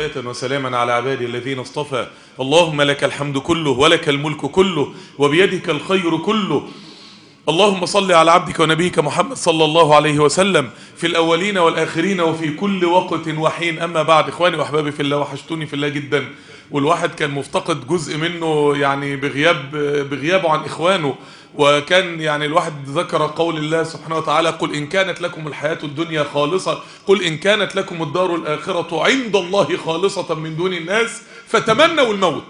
صلاة وسلاما على عبادي الذين اصطفى اللهم لك الحمد كله ولك الملك كله وبيدك الخير كله اللهم صل على عبدك ونبيك محمد صلى الله عليه وسلم في الأولين والآخرين وفي كل وقت وحين أما بعد إخواني وأحبابي في الله وحشتوني في الله جدا والواحد كان مفتقد جزء منه يعني بغياب بغيابه عن إخوانه وكان يعني الواحد ذكر قول الله سبحانه وتعالى قل إن كانت لكم الحياة الدنيا خالصة قل إن كانت لكم الدار الآخرة عند الله خالصة من دون الناس فتمنوا الموت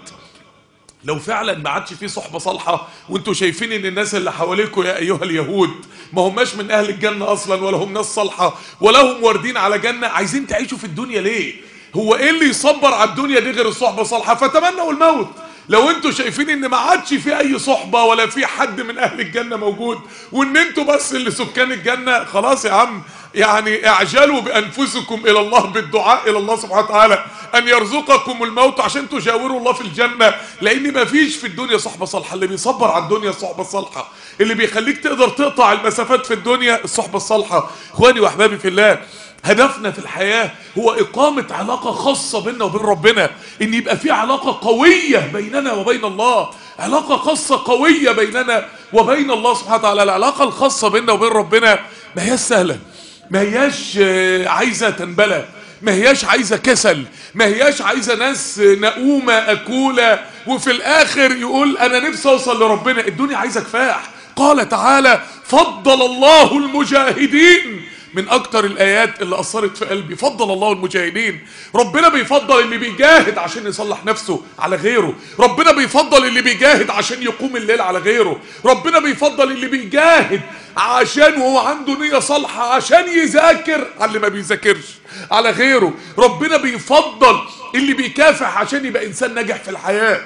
لو فعلا ما عادش في صحبة صالحة وانتوا شايفين ان الناس اللي حواليكم يا ايها اليهود ما هماش من اهل الجنة اصلا ولا هم ناس صالحة ولا هم واردين على جنة عايزين تعيشوا في الدنيا ليه هو ايه اللي يصبر على الدنيا دي غير الصحبة الصالحة فتمنوا الموت لو انتوا شايفين ان ما عادش في اي صحبة ولا في حد من اهل الجنة موجود وان انتوا بس اللي سكان الجنة خلاص يا عم يعني اعجلوا بانفسكم الى الله بالدعاء الى الله سبحانه وتعالى ان يرزقكم الموت عشان تجاوروا الله في الجنة لان ما فيش في الدنيا صحبة صالحة اللي بيصبر على الدنيا الصحبة الصالحة اللي بيخليك تقدر تقطع المسافات في الدنيا الصحبة الصالحة اخواني واحبابي في الله هدفنا في الحياة هو إقامة علاقة خاصة بيننا وبين ربنا إن يبقى في علاقة قوية بيننا وبين الله علاقة خاصة قوية بيننا وبين الله سبحانه وتعالى العلاقة الخاصة بيننا وبين ربنا ما هياش سهلة ما هياش عايزة تنبلة ما هياش عايزة كسل ما هياش عايزة ناس نقومة أكولة وفي الآخر يقول أنا نفسي أوصل لربنا الدنيا عايزة كفاح قال تعالى فضل الله المجاهدين من اكتر الايات اللي اثرت في قلبي فضل الله المجاهدين ربنا بيفضل اللي بيجاهد عشان يصلح نفسه على غيره ربنا بيفضل اللي بيجاهد عشان يقوم الليل على غيره ربنا بيفضل اللي بيجاهد عشان وهو عنده نية صالحة عشان يذاكر على اللي ما بيذاكرش على غيره ربنا بيفضل اللي بيكافح عشان يبقى انسان ناجح في الحياة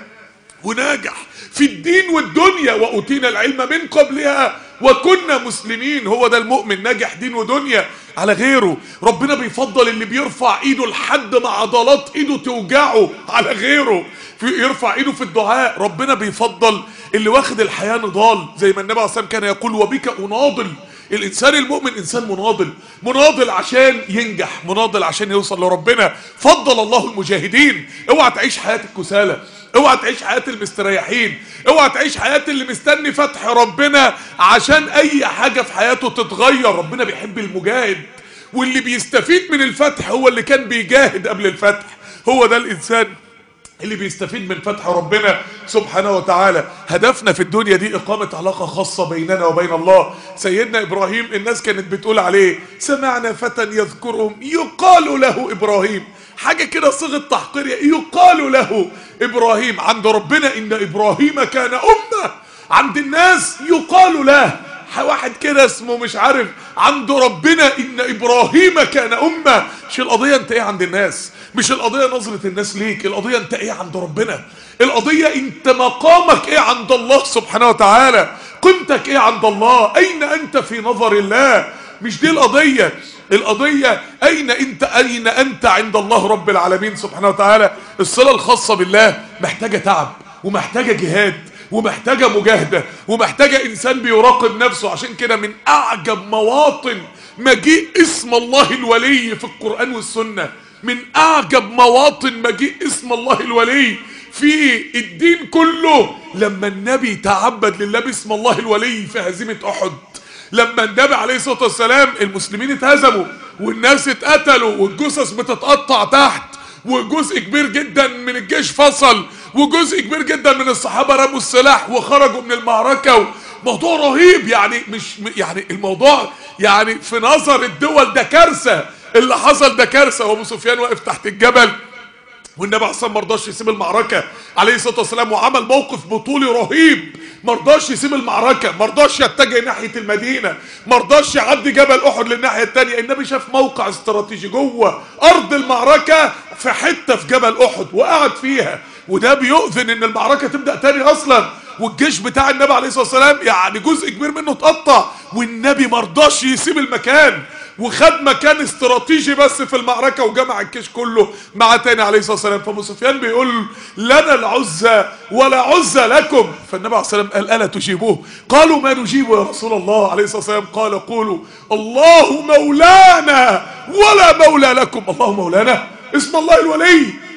وناجح في الدين والدنيا وأوتينا العلم من قبلها وكنا مسلمين هو ده المؤمن ناجح دين ودنيا على غيره ربنا بيفضل اللي بيرفع ايده لحد ما عضلات ايده توجعه على غيره في يرفع ايده في الدعاء ربنا بيفضل اللي واخد الحياة نضال زي ما النبي عليه الصلاة كان يقول وبك اناضل الانسان المؤمن انسان مناضل مناضل عشان ينجح مناضل عشان يوصل لربنا فضل الله المجاهدين اوعى تعيش حياة الكسالى اوعى تعيش حياة المستريحين اوعى تعيش حياة اللي مستني فتح ربنا عشان اي حاجة في حياته تتغير ربنا بيحب المجاهد واللي بيستفيد من الفتح هو اللي كان بيجاهد قبل الفتح هو ده الانسان اللي بيستفيد من فتح ربنا سبحانه وتعالى هدفنا في الدنيا دي إقامة علاقة خاصة بيننا وبين الله سيدنا إبراهيم الناس كانت بتقول عليه سمعنا فتى يذكرهم يقال له إبراهيم حاجة كده صيغة تحقير يقال له إبراهيم عند ربنا إن إبراهيم كان أمة عند الناس يقال له واحد كده اسمه مش عارف عند ربنا ان ابراهيم كان امه مش القضيه انت ايه عند الناس مش القضيه نظره الناس ليك القضيه انت ايه عند ربنا القضيه انت مقامك ايه عند الله سبحانه وتعالى قيمتك ايه عند الله اين انت في نظر الله مش دي القضيه القضيه اين انت اين انت عند الله رب العالمين سبحانه وتعالى الصله الخاصه بالله محتاجه تعب ومحتاجه جهاد ومحتاجة مجاهدة ومحتاجة إنسان بيراقب نفسه عشان كده من أعجب مواطن مجيء اسم الله الولي في القرآن والسنة من أعجب مواطن مجيء اسم الله الولي في الدين كله لما النبي تعبد لله باسم الله الولي في هزيمة أحد لما النبي عليه الصلاة والسلام المسلمين اتهزموا والناس اتقتلوا والجثث بتتقطع تحت وجزء كبير جدا من الجيش فصل وجزء كبير جدا من الصحابة رموا السلاح وخرجوا من المعركة موضوع رهيب يعني مش يعني الموضوع يعني في نظر الدول ده كارثة اللي حصل ده كارثة وابو سفيان واقف تحت الجبل والنبي عليه ما رضاش يسيب المعركة عليه الصلاة والسلام وعمل موقف بطولي رهيب ما رضاش يسيب المعركة ما رضاش يتجه ناحية المدينة ما رضاش يعدي جبل أحد للناحية التانية النبي شاف موقع استراتيجي جوه أرض المعركة في حتة في جبل أحد وقعد فيها وده بيؤذن ان المعركة تبدأ تاني اصلا والجيش بتاع النبي عليه الصلاة والسلام يعني جزء كبير منه اتقطع والنبي مرضاش يسيب المكان وخد مكان استراتيجي بس في المعركة وجمع الجيش كله مع تاني عليه الصلاة والسلام فابو سفيان بيقول لنا العزة ولا عزة لكم فالنبي عليه الصلاة والسلام قال ألا تجيبوه قالوا ما نجيبه يا رسول الله عليه الصلاة والسلام قال قولوا الله مولانا ولا مولى لكم الله مولانا اسم الله الولي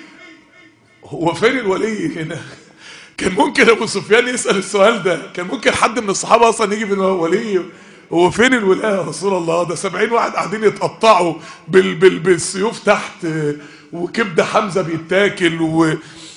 هو فين الولي هنا كان ممكن ابو سفيان يسال السؤال ده كان ممكن حد من الصحابه اصلا يجي من ولي هو فين الولايه يا رسول الله ده سبعين واحد قاعدين يتقطعوا بال بال بالسيوف تحت وكبده حمزه بيتاكل و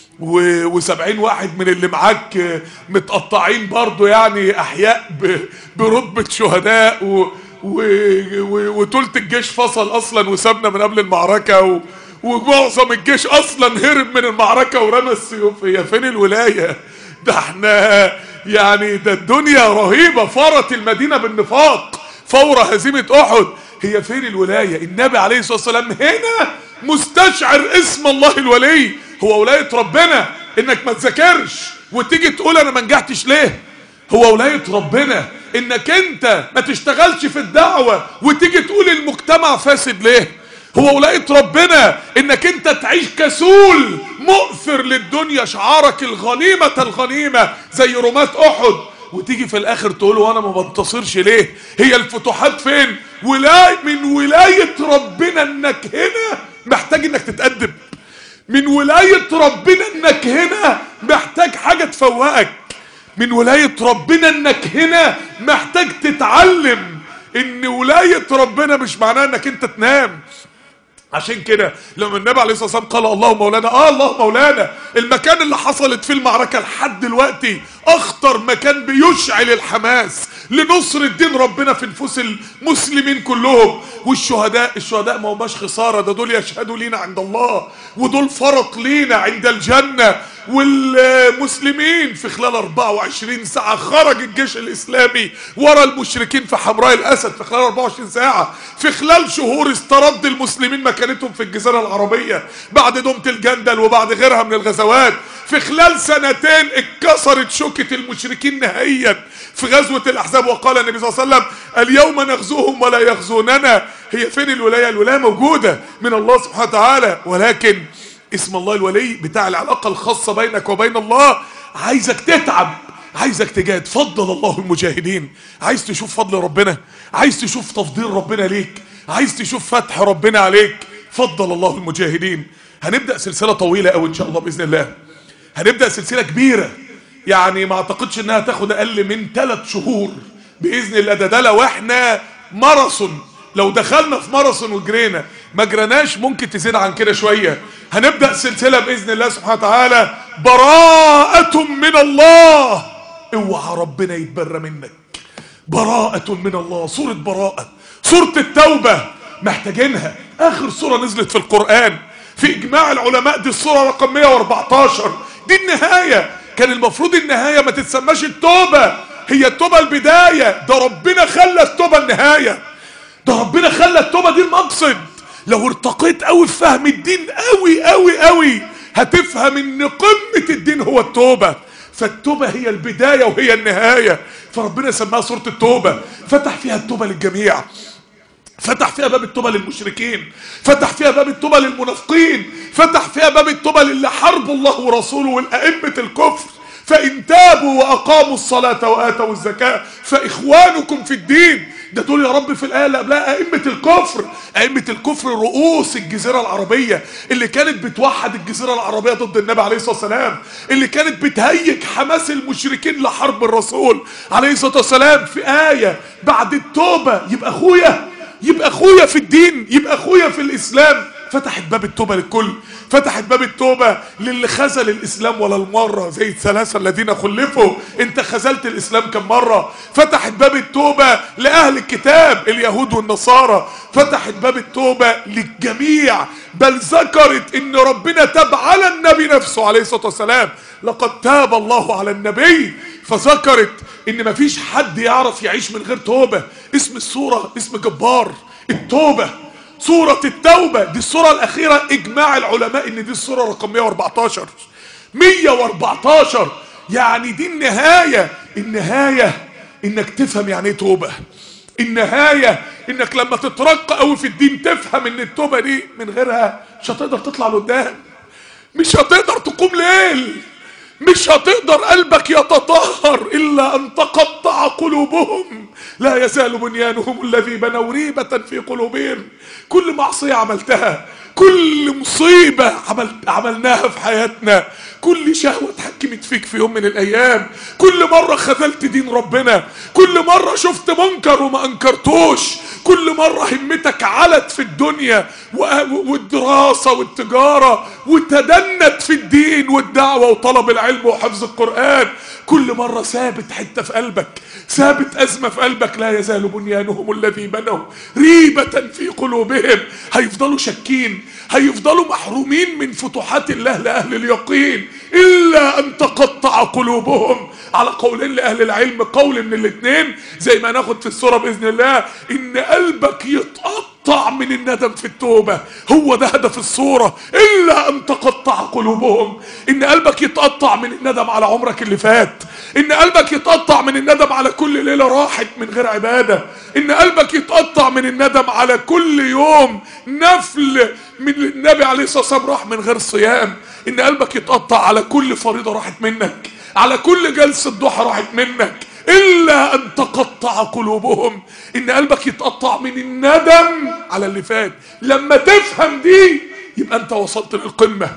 و وسبعين واحد من اللي معاك متقطعين برضو يعني احياء ب... برتبة شهداء و... و... و... وتلت الجيش فصل اصلا وسابنا من قبل المعركة و... ومعظم الجيش اصلا هرب من المعركة ورمى السيوف هي فين الولاية ده احنا يعني ده الدنيا رهيبة فرت المدينة بالنفاق فور هزيمة احد هي فين الولاية النبي عليه الصلاة والسلام هنا مستشعر اسم الله الولي هو ولاية ربنا انك ما تذاكرش وتيجي تقول انا ما نجحتش ليه هو ولاية ربنا انك انت ما تشتغلش في الدعوة وتيجي تقول المجتمع فاسد ليه هو ولاية ربنا انك انت تعيش كسول مؤثر للدنيا شعارك الغنيمة الغنيمة زي رماة احد وتيجي في الاخر تقول وانا ما بنتصرش ليه هي الفتوحات فين ولاية من ولاية ربنا انك هنا محتاج انك تتأدب من ولاية ربنا انك هنا محتاج حاجة تفوقك من ولاية ربنا انك هنا محتاج تتعلم ان ولاية ربنا مش معناها انك انت تنام عشان كده لما النبي عليه الصلاه والسلام قال الله مولانا اه الله مولانا المكان اللي حصلت فيه المعركه لحد دلوقتي اخطر مكان بيشعل الحماس لنصر الدين ربنا في نفوس المسلمين كلهم والشهداء الشهداء ما هماش خساره ده دول يشهدوا لينا عند الله ودول فرط لينا عند الجنه والمسلمين في خلال 24 ساعه خرج الجيش الاسلامي ورا المشركين في حمراء الاسد في خلال 24 ساعه في خلال شهور استرد المسلمين مكانتهم في الجزيره العربيه بعد دومه الجندل وبعد غيرها من الغزوات في خلال سنتين اتكسرت شوكة المشركين نهائيا في غزوة الأحزاب وقال النبي صلى الله عليه وسلم اليوم نغزوهم ولا يغزوننا هي فين الولاية الولاية موجودة من الله سبحانه وتعالى ولكن اسم الله الولي بتاع العلاقة الخاصة بينك وبين الله عايزك تتعب عايزك تجاهد فضل الله المجاهدين عايز تشوف فضل ربنا عايز تشوف تفضيل ربنا ليك عايز تشوف فتح ربنا عليك فضل الله المجاهدين هنبدأ سلسلة طويلة قوي ان شاء الله بإذن الله هنبدأ سلسلة كبيرة يعني ما اعتقدش انها تاخد اقل من ثلاث شهور باذن الله ده ده لو احنا ماراثون لو دخلنا في ماراثون وجرينا ما جرناش ممكن تزيد عن كده شويه هنبدا سلسله باذن الله سبحانه وتعالى براءه من الله اوعى ربنا يتبرى منك براءه من الله سوره براءه سوره التوبه محتاجينها اخر سوره نزلت في القران في اجماع العلماء دي السوره رقم 114 دي النهايه كان المفروض النهايه ما تتسماش التوبه هي التوبه البدايه ده ربنا خلى التوبه النهايه ده ربنا خلى التوبه دي المقصد لو ارتقيت قوي في فهم الدين قوي قوي قوي هتفهم ان قمه الدين هو التوبه فالتوبه هي البدايه وهي النهايه فربنا سماها سوره التوبه فتح فيها التوبه للجميع فتح فيها باب التوبة للمشركين فتح فيها باب التوبة للمنافقين فتح فيها باب التوبة للي حربوا الله ورسوله والأئمة الكفر فإن تابوا وأقاموا الصلاة وآتوا الزكاة فإخوانكم في الدين ده دول يا رب في الآية اللي قبلها أئمة الكفر أئمة الكفر رؤوس الجزيرة العربية اللي كانت بتوحد الجزيرة العربية ضد النبي عليه الصلاة والسلام اللي كانت بتهيج حماس المشركين لحرب الرسول عليه الصلاة والسلام في آية بعد التوبة يبقى أخويا يبقى اخويا في الدين يبقى اخويا في الاسلام فتحت باب التوبه للكل فتحت باب التوبه للي خذل الاسلام ولا المره زي الثلاثه الذين خلفوا انت خذلت الاسلام كم مره فتحت باب التوبه لاهل الكتاب اليهود والنصارى فتحت باب التوبه للجميع بل ذكرت ان ربنا تاب على النبي نفسه عليه الصلاه والسلام لقد تاب الله على النبي فذكرت ان مفيش حد يعرف يعيش من غير توبة اسم السورة اسم جبار التوبة سورة التوبة دي السورة الاخيرة اجماع العلماء ان دي السورة رقم 114 114 يعني دي النهاية النهاية انك تفهم يعني ايه توبة النهاية انك لما تترقى قوي في الدين تفهم ان التوبة دي من غيرها مش هتقدر تطلع لقدام مش هتقدر تقوم ليل مش هتقدر قلبك يتطهر الا ان تقطع قلوبهم لا يزال بنيانهم الذي بنوا ريبة في قلوبهم كل معصية عملتها كل مصيبة عمل عملناها في حياتنا كل شهوة اتحكمت فيك في يوم من الأيام كل مرة خذلت دين ربنا كل مرة شفت منكر وما أنكرتوش كل مرة همتك علت في الدنيا والدراسة والتجارة وتدنت في الدين والدعوة وطلب العلم وحفظ القرآن كل مرة ثابت حتة في قلبك ثابت أزمة في قلبك لا يزال بنيانهم الذي بنوا ريبة في قلوبهم هيفضلوا شاكين هيفضلوا محرومين من فتوحات الله لأهل اليقين إلا أن تقطع قلوبهم على قولين لأهل العلم قول من الاثنين زي ما ناخد في السورة بإذن الله إن قلبك يتقطع من الندم في التوبة هو ده هدف الصورة إلا أن تقطع قلوبهم إن قلبك يتقطع من الندم على عمرك اللي فات إن قلبك يتقطع من الندم على كل ليلة راحت من غير عبادة إن قلبك يتقطع من الندم على كل يوم نفل من النبي عليه الصلاة والسلام راح من غير صيام إن قلبك يتقطع على كل فريضة راحت منك على كل جلسة ضحى راحت منك إلا أن تقطع قلوبهم إن قلبك يتقطع من الندم على اللي فات لما تفهم دي يبقى أنت وصلت للقمة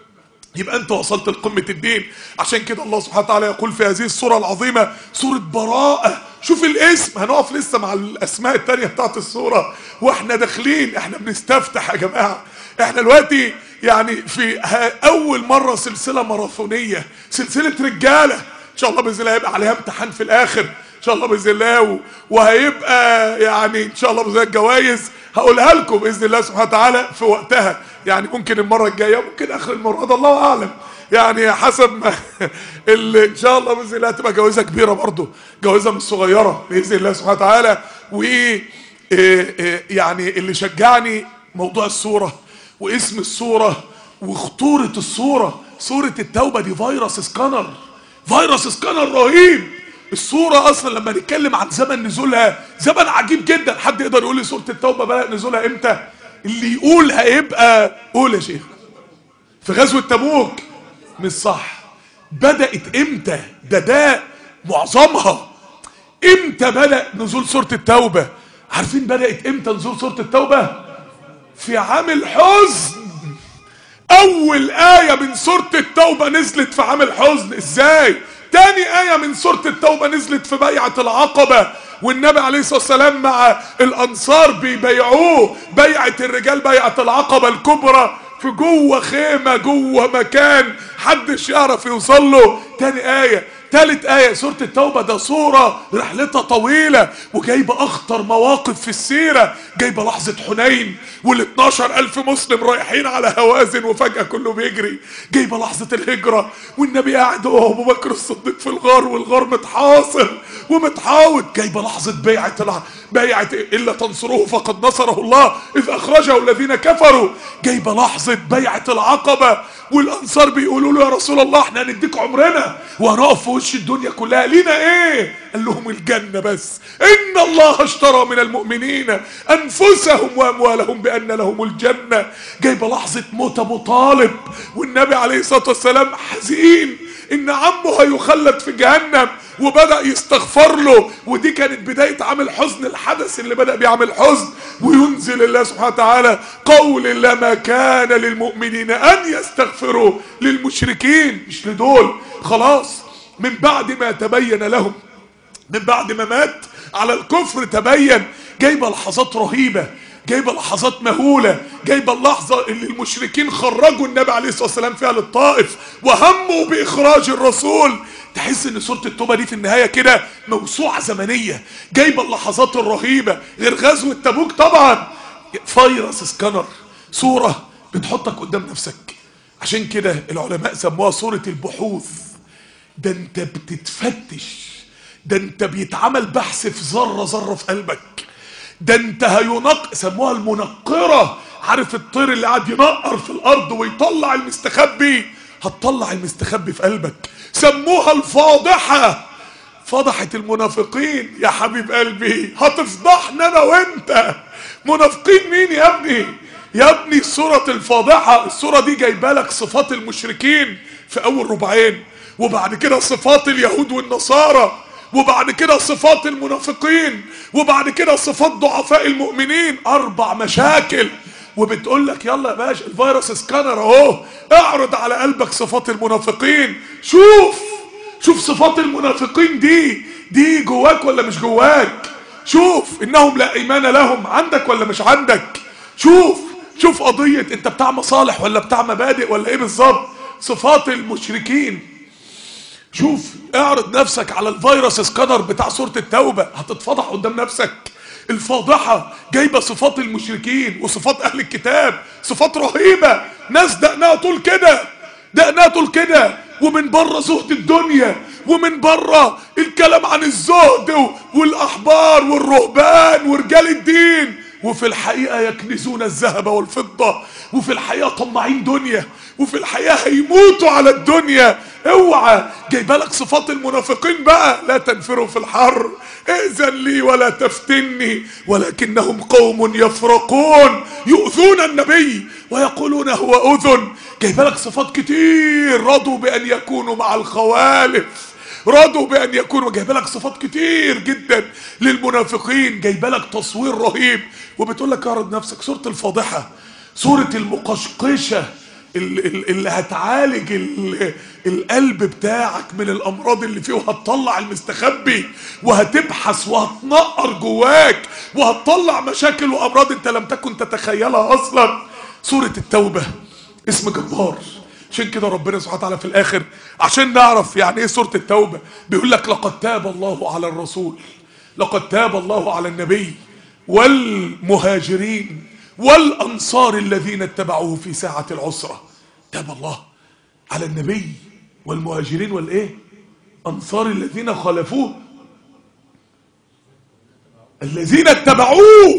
يبقى أنت وصلت لقمة الدين عشان كده الله سبحانه وتعالى يقول في هذه السورة العظيمة سورة براءة شوف الاسم هنقف لسه مع الأسماء التانية بتاعت السورة وإحنا داخلين إحنا بنستفتح يا جماعة إحنا دلوقتي يعني في أول مرة سلسلة ماراثونية سلسلة رجالة ان شاء الله باذن الله هيبقى عليها امتحان في الاخر ان شاء الله باذن الله وهيبقى يعني ان شاء الله باذن الله الجوائز هقولها لكم باذن الله سبحانه وتعالى في وقتها يعني ممكن المره الجايه ممكن اخر المره ده الله اعلم يعني حسب ما اللي ان شاء الله باذن الله هتبقى جوائزه كبيره برضه جوائزه مش صغيره باذن الله سبحانه وتعالى و يعني اللي شجعني موضوع الصوره واسم الصوره وخطوره الصوره صوره التوبه دي فيروس سكانر فيروس سكانر رهيب الصورة أصلا لما نتكلم عن زمن نزولها زمن عجيب جدا حد يقدر يقول لي سورة التوبة بدأ نزولها إمتى اللي يقول هيبقى قول يا شيخ في غزوة تبوك مش صح بدأت إمتى ده ده معظمها إمتى بدأ نزول سورة التوبة عارفين بدأت إمتى نزول سورة التوبة في عام الحزن اول آية من سورة التوبة نزلت في عام الحزن ازاي تاني آية من سورة التوبة نزلت في بيعة العقبة والنبي عليه الصلاة والسلام مع الأنصار بيبيعوه بيعة الرجال بيعة العقبة الكبرى في جوه خيمة جوه مكان حدش يعرف يوصل له تاني آية تالت آية سورة التوبة ده صورة رحلتها طويلة وجايبة أخطر مواقف في السيرة جايبة لحظة حنين وال 12 ألف مسلم رايحين على هوازن وفجأة كله بيجري جايبة لحظة الهجرة والنبي قاعد هو أبو بكر الصديق في الغار والغار متحاصر ومتحاوط جايبة لحظة بيعة الع... بيعة إلا تنصروه فقد نصره الله إذ أخرجه الذين كفروا جايبة لحظة بيعة العقبة والأنصار بيقولوا له يا رسول الله احنا هنديك عمرنا وهنقف في وش الدنيا كلها لينا ايه قال لهم الجنة بس إن الله اشترى من المؤمنين أنفسهم وأموالهم بأن لهم الجنة جايبة لحظة موت أبو طالب والنبي عليه الصلاة والسلام حزين إن عمه هيخلد في جهنم وبدأ يستغفر له ودي كانت بداية عامل حزن الحدث اللي بدأ بيعمل حزن وينزل الله سبحانه وتعالى قول الله ما كان للمؤمنين أن يستغفروا للمشركين مش لدول خلاص من بعد ما تبين لهم من بعد ما مات على الكفر تبين جايبه لحظات رهيبه جايبه لحظات مهوله جايبه اللحظه اللي المشركين خرجوا النبي عليه الصلاه والسلام فيها للطائف وهموا باخراج الرسول تحس ان سوره التوبه دي في النهايه كده موسوعه زمنيه جايبه اللحظات الرهيبه غير غزوه تبوك طبعا فيروس سكانر صوره بتحطك قدام نفسك عشان كده العلماء سموها صوره البحوث ده انت بتتفتش ده انت بيتعمل بحث في ذره ذره في قلبك ده انت هينق سموها المنقره عارف الطير اللي قاعد ينقر في الارض ويطلع المستخبي هتطلع المستخبي في قلبك سموها الفاضحه فضحت المنافقين يا حبيب قلبي هتفضحنا انا وانت منافقين مين يا ابني يا ابني سورة الفاضحة السورة دي جايبه لك صفات المشركين في اول ربعين وبعد كده صفات اليهود والنصارى وبعد كده صفات المنافقين وبعد كده صفات ضعفاء المؤمنين اربع مشاكل وبتقول لك يلا يا باشا الفيروس سكانر اهو اعرض على قلبك صفات المنافقين شوف شوف صفات المنافقين دي دي جواك ولا مش جواك شوف انهم لا ايمان لهم عندك ولا مش عندك شوف شوف قضية انت بتاع مصالح ولا بتاع مبادئ ولا ايه بالظبط صفات المشركين شوف اعرض نفسك على الفيروس سكانر بتاع سورة التوبة هتتفضح قدام نفسك الفاضحة جايبة صفات المشركين وصفات اهل الكتاب صفات رهيبة ناس دقناها طول كده دقناها طول كده ومن بره زهد الدنيا ومن بره الكلام عن الزهد والاحبار والرهبان ورجال الدين وفي الحقيقة يكنزون الذهب والفضة وفي الحقيقة طماعين دنيا وفي الحقيقة هيموتوا على الدنيا اوعى جايبه لك صفات المنافقين بقى لا تنفروا في الحر ائذن لي ولا تفتني ولكنهم قوم يفرقون يؤذون النبي ويقولون هو اذن جايبه لك صفات كتير رضوا بان يكونوا مع الخوالف رضوا بان يكونوا جايبه لك صفات كتير جدا للمنافقين جايبه لك تصوير رهيب وبتقول لك اعرض نفسك سوره الفاضحه سوره المقشقشه اللي هتعالج القلب بتاعك من الامراض اللي فيه وهتطلع المستخبي وهتبحث وهتنقر جواك وهتطلع مشاكل وامراض انت لم تكن تتخيلها اصلا سوره التوبه اسم جبار عشان كده ربنا سبحانه وتعالى في الاخر عشان نعرف يعني ايه سوره التوبه بيقول لك لقد تاب الله على الرسول لقد تاب الله على النبي والمهاجرين والانصار الذين اتبعوه في ساعه العسره تاب الله على النبي والمهاجرين والايه انصار الذين خالفوه الذين اتبعوه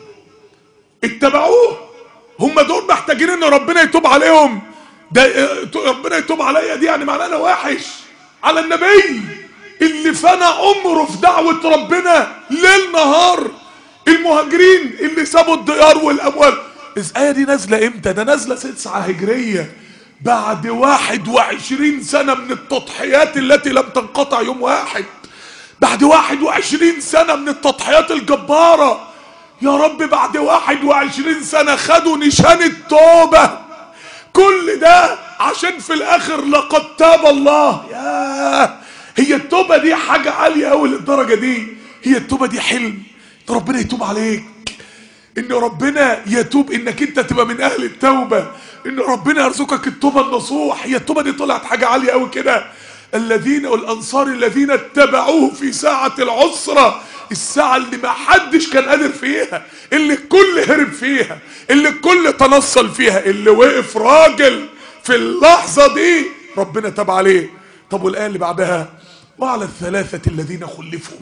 اتبعوه هم دول محتاجين ان ربنا يتوب عليهم ده ربنا يتوب عليا دي يعني معناها انا وحش على النبي اللي فنى عمره في دعوة ربنا ليل نهار المهاجرين اللي سابوا الديار والاموال الآية دي نازلة امتى ده نازلة تسعة هجرية بعد واحد وعشرين سنة من التضحيات التي لم تنقطع يوم واحد بعد واحد وعشرين سنة من التضحيات الجبارة يا رب بعد واحد وعشرين سنة خدوا نشان التوبة كل ده عشان في الاخر لقد تاب الله يا هي التوبة دي حاجة عالية قوي للدرجة دي هي التوبة دي حلم ان ربنا يتوب عليك ان ربنا يتوب انك انت تبقى من اهل التوبة ان ربنا يرزقك التوبة النصوح هي التوبة دي طلعت حاجة عالية قوي كده الذين والانصار الذين اتبعوه في ساعة العسرة الساعة اللي ما حدش كان قادر فيها اللي الكل هرب فيها اللي الكل تنصل فيها اللي وقف راجل في اللحظة دي ربنا تاب عليه طب والآية اللي بعدها وعلى الثلاثة الذين خلفوا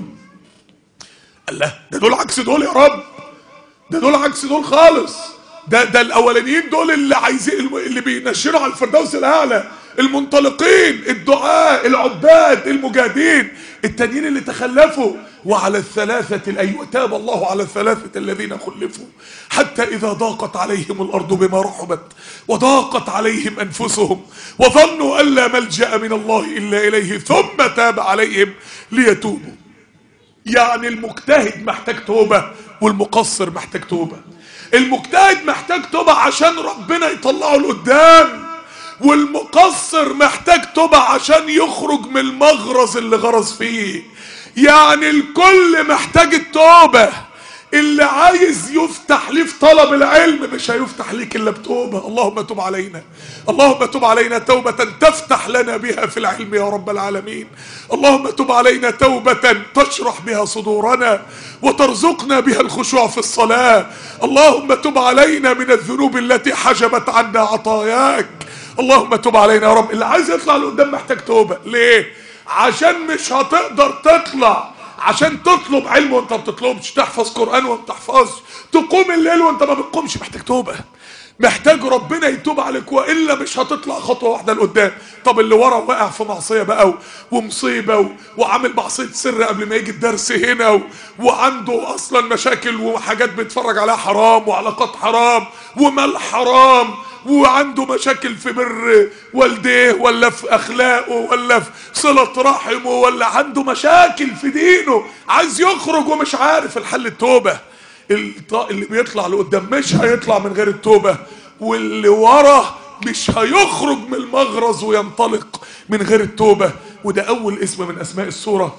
الله ده دول عكس دول يا رب ده دول عكس دول خالص ده ده الاولانيين دول اللي عايزين اللي بينشروا على الفردوس الاعلى المنطلقين الدعاء العباد المجاهدين التانيين اللي تخلفوا وعلى الثلاثة أيوة تاب الله على الثلاثة الذين خلفوا حتى إذا ضاقت عليهم الأرض بما رحبت وضاقت عليهم أنفسهم وظنوا أن لا ملجأ من الله إلا إليه ثم تاب عليهم ليتوبوا يعني المجتهد محتاج توبة والمقصر محتاج توبة المجتهد محتاج توبة عشان ربنا يطلعه لقدام والمقصر محتاج توبة عشان يخرج من المغرز اللي غرز فيه يعني الكل محتاج التوبة اللي عايز يفتح ليه في طلب العلم مش هيفتح ليك الا بتوبة اللهم تب علينا اللهم تب علينا توبة تفتح لنا بها في العلم يا رب العالمين اللهم تب علينا توبة تشرح بها صدورنا وترزقنا بها الخشوع في الصلاة اللهم تب علينا من الذنوب التي حجبت عنا عطاياك اللهم تب علينا يا رب اللي عايز يطلع لقدام محتاج توبة ليه عشان مش هتقدر تطلع عشان تطلب علم وانت ما بتطلبش تحفظ قرآن وانت تحفظش تقوم الليل وانت ما بتقومش محتاج توبة محتاج ربنا يتوب عليك والا مش هتطلع خطوه واحده لقدام طب اللي ورا واقع في معصيه بقى ومصيبه و... وعامل معصيه سر قبل ما يجي الدرس هنا و... وعنده اصلا مشاكل وحاجات بيتفرج عليها حرام وعلاقات حرام ومال حرام وعنده مشاكل في بر والديه ولا في اخلاقه ولا في صلة رحمه ولا عنده مشاكل في دينه عايز يخرج ومش عارف الحل التوبة الط- اللي بيطلع لقدام مش هيطلع من غير التوبة واللي ورا مش هيخرج من المغرز وينطلق من غير التوبة وده اول اسم من اسماء السورة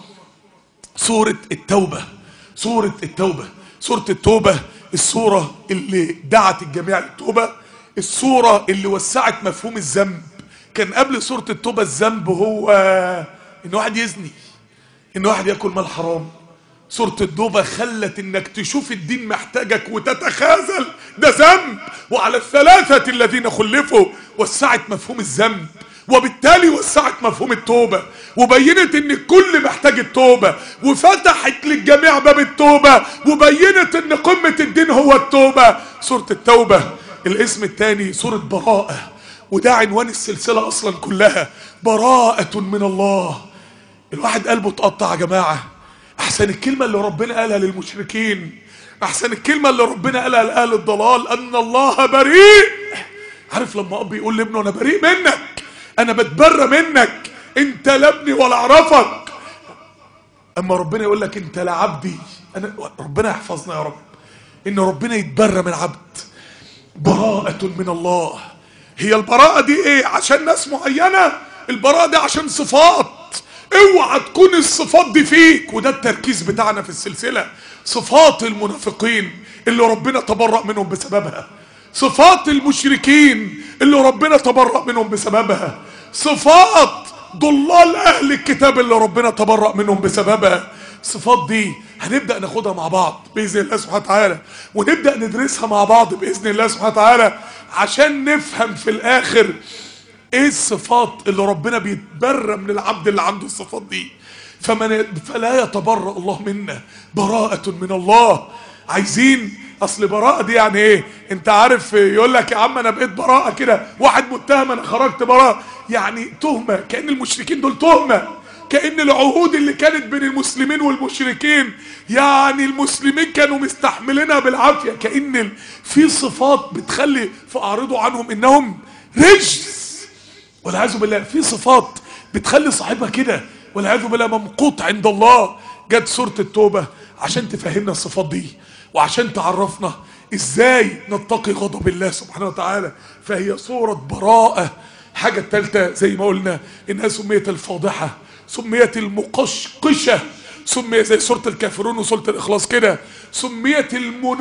سورة التوبة سورة التوبة سورة التوبة السورة اللي دعت الجميع للتوبة السورة اللي وسعت مفهوم الذنب كان قبل سورة التوبة الذنب هو ان واحد يزني ان واحد ياكل مال حرام سورة التوبة خلت انك تشوف الدين محتاجك وتتخاذل ده ذنب وعلى الثلاثة الذين خلفوا وسعت مفهوم الذنب وبالتالي وسعت مفهوم التوبة وبينت ان الكل محتاج التوبة وفتحت للجميع باب التوبة وبينت ان قمة الدين هو التوبة سورة التوبة الاسم الثاني سورة براءة وده عنوان السلسلة اصلا كلها براءة من الله الواحد قلبه اتقطع يا جماعة احسن الكلمة اللي ربنا قالها للمشركين احسن الكلمة اللي ربنا قالها لأهل الضلال ان الله بريء عارف لما اب يقول لابنه انا بريء منك انا بتبرى منك انت لا ابني ولا اعرفك اما ربنا يقول لك انت لا عبدي انا ربنا يحفظنا يا رب ان ربنا يتبرى من عبد براءة من الله هي البراءة دي ايه عشان ناس معينة البراءة دي عشان صفات اوعى تكون الصفات دي فيك وده التركيز بتاعنا في السلسلة صفات المنافقين اللي ربنا تبرأ منهم بسببها صفات المشركين اللي ربنا تبرأ منهم بسببها صفات ضلال اهل الكتاب اللي ربنا تبرأ منهم بسببها الصفات دي هنبدأ ناخدها مع بعض بإذن الله سبحانه وتعالى ونبدأ ندرسها مع بعض بإذن الله سبحانه وتعالى عشان نفهم في الآخر ايه الصفات اللي ربنا بيتبرى من العبد اللي عنده الصفات دي فمن فلا يتبرأ الله منا براءة من الله عايزين اصل براءة دي يعني ايه انت عارف يقول لك يا عم انا بقيت براءة كده واحد متهم انا خرجت براءة يعني تهمة كأن المشركين دول تهمة كأن العهود اللي كانت بين المسلمين والمشركين يعني المسلمين كانوا مستحملينها بالعافية كأن ال- في صفات بتخلي فأعرضوا عنهم إنهم رجس والعياذ بالله في صفات بتخلي صاحبها كده والعياذ بالله ممقوت عند الله جت سورة التوبة عشان تفهمنا الصفات دي وعشان تعرفنا ازاي نتقي غضب الله سبحانه وتعالى فهي صورة براءة حاجة التالتة زي ما قلنا انها سميت الفاضحة سميت المقشقشة سميت زي سورة الكافرون وسورة الإخلاص كده سميت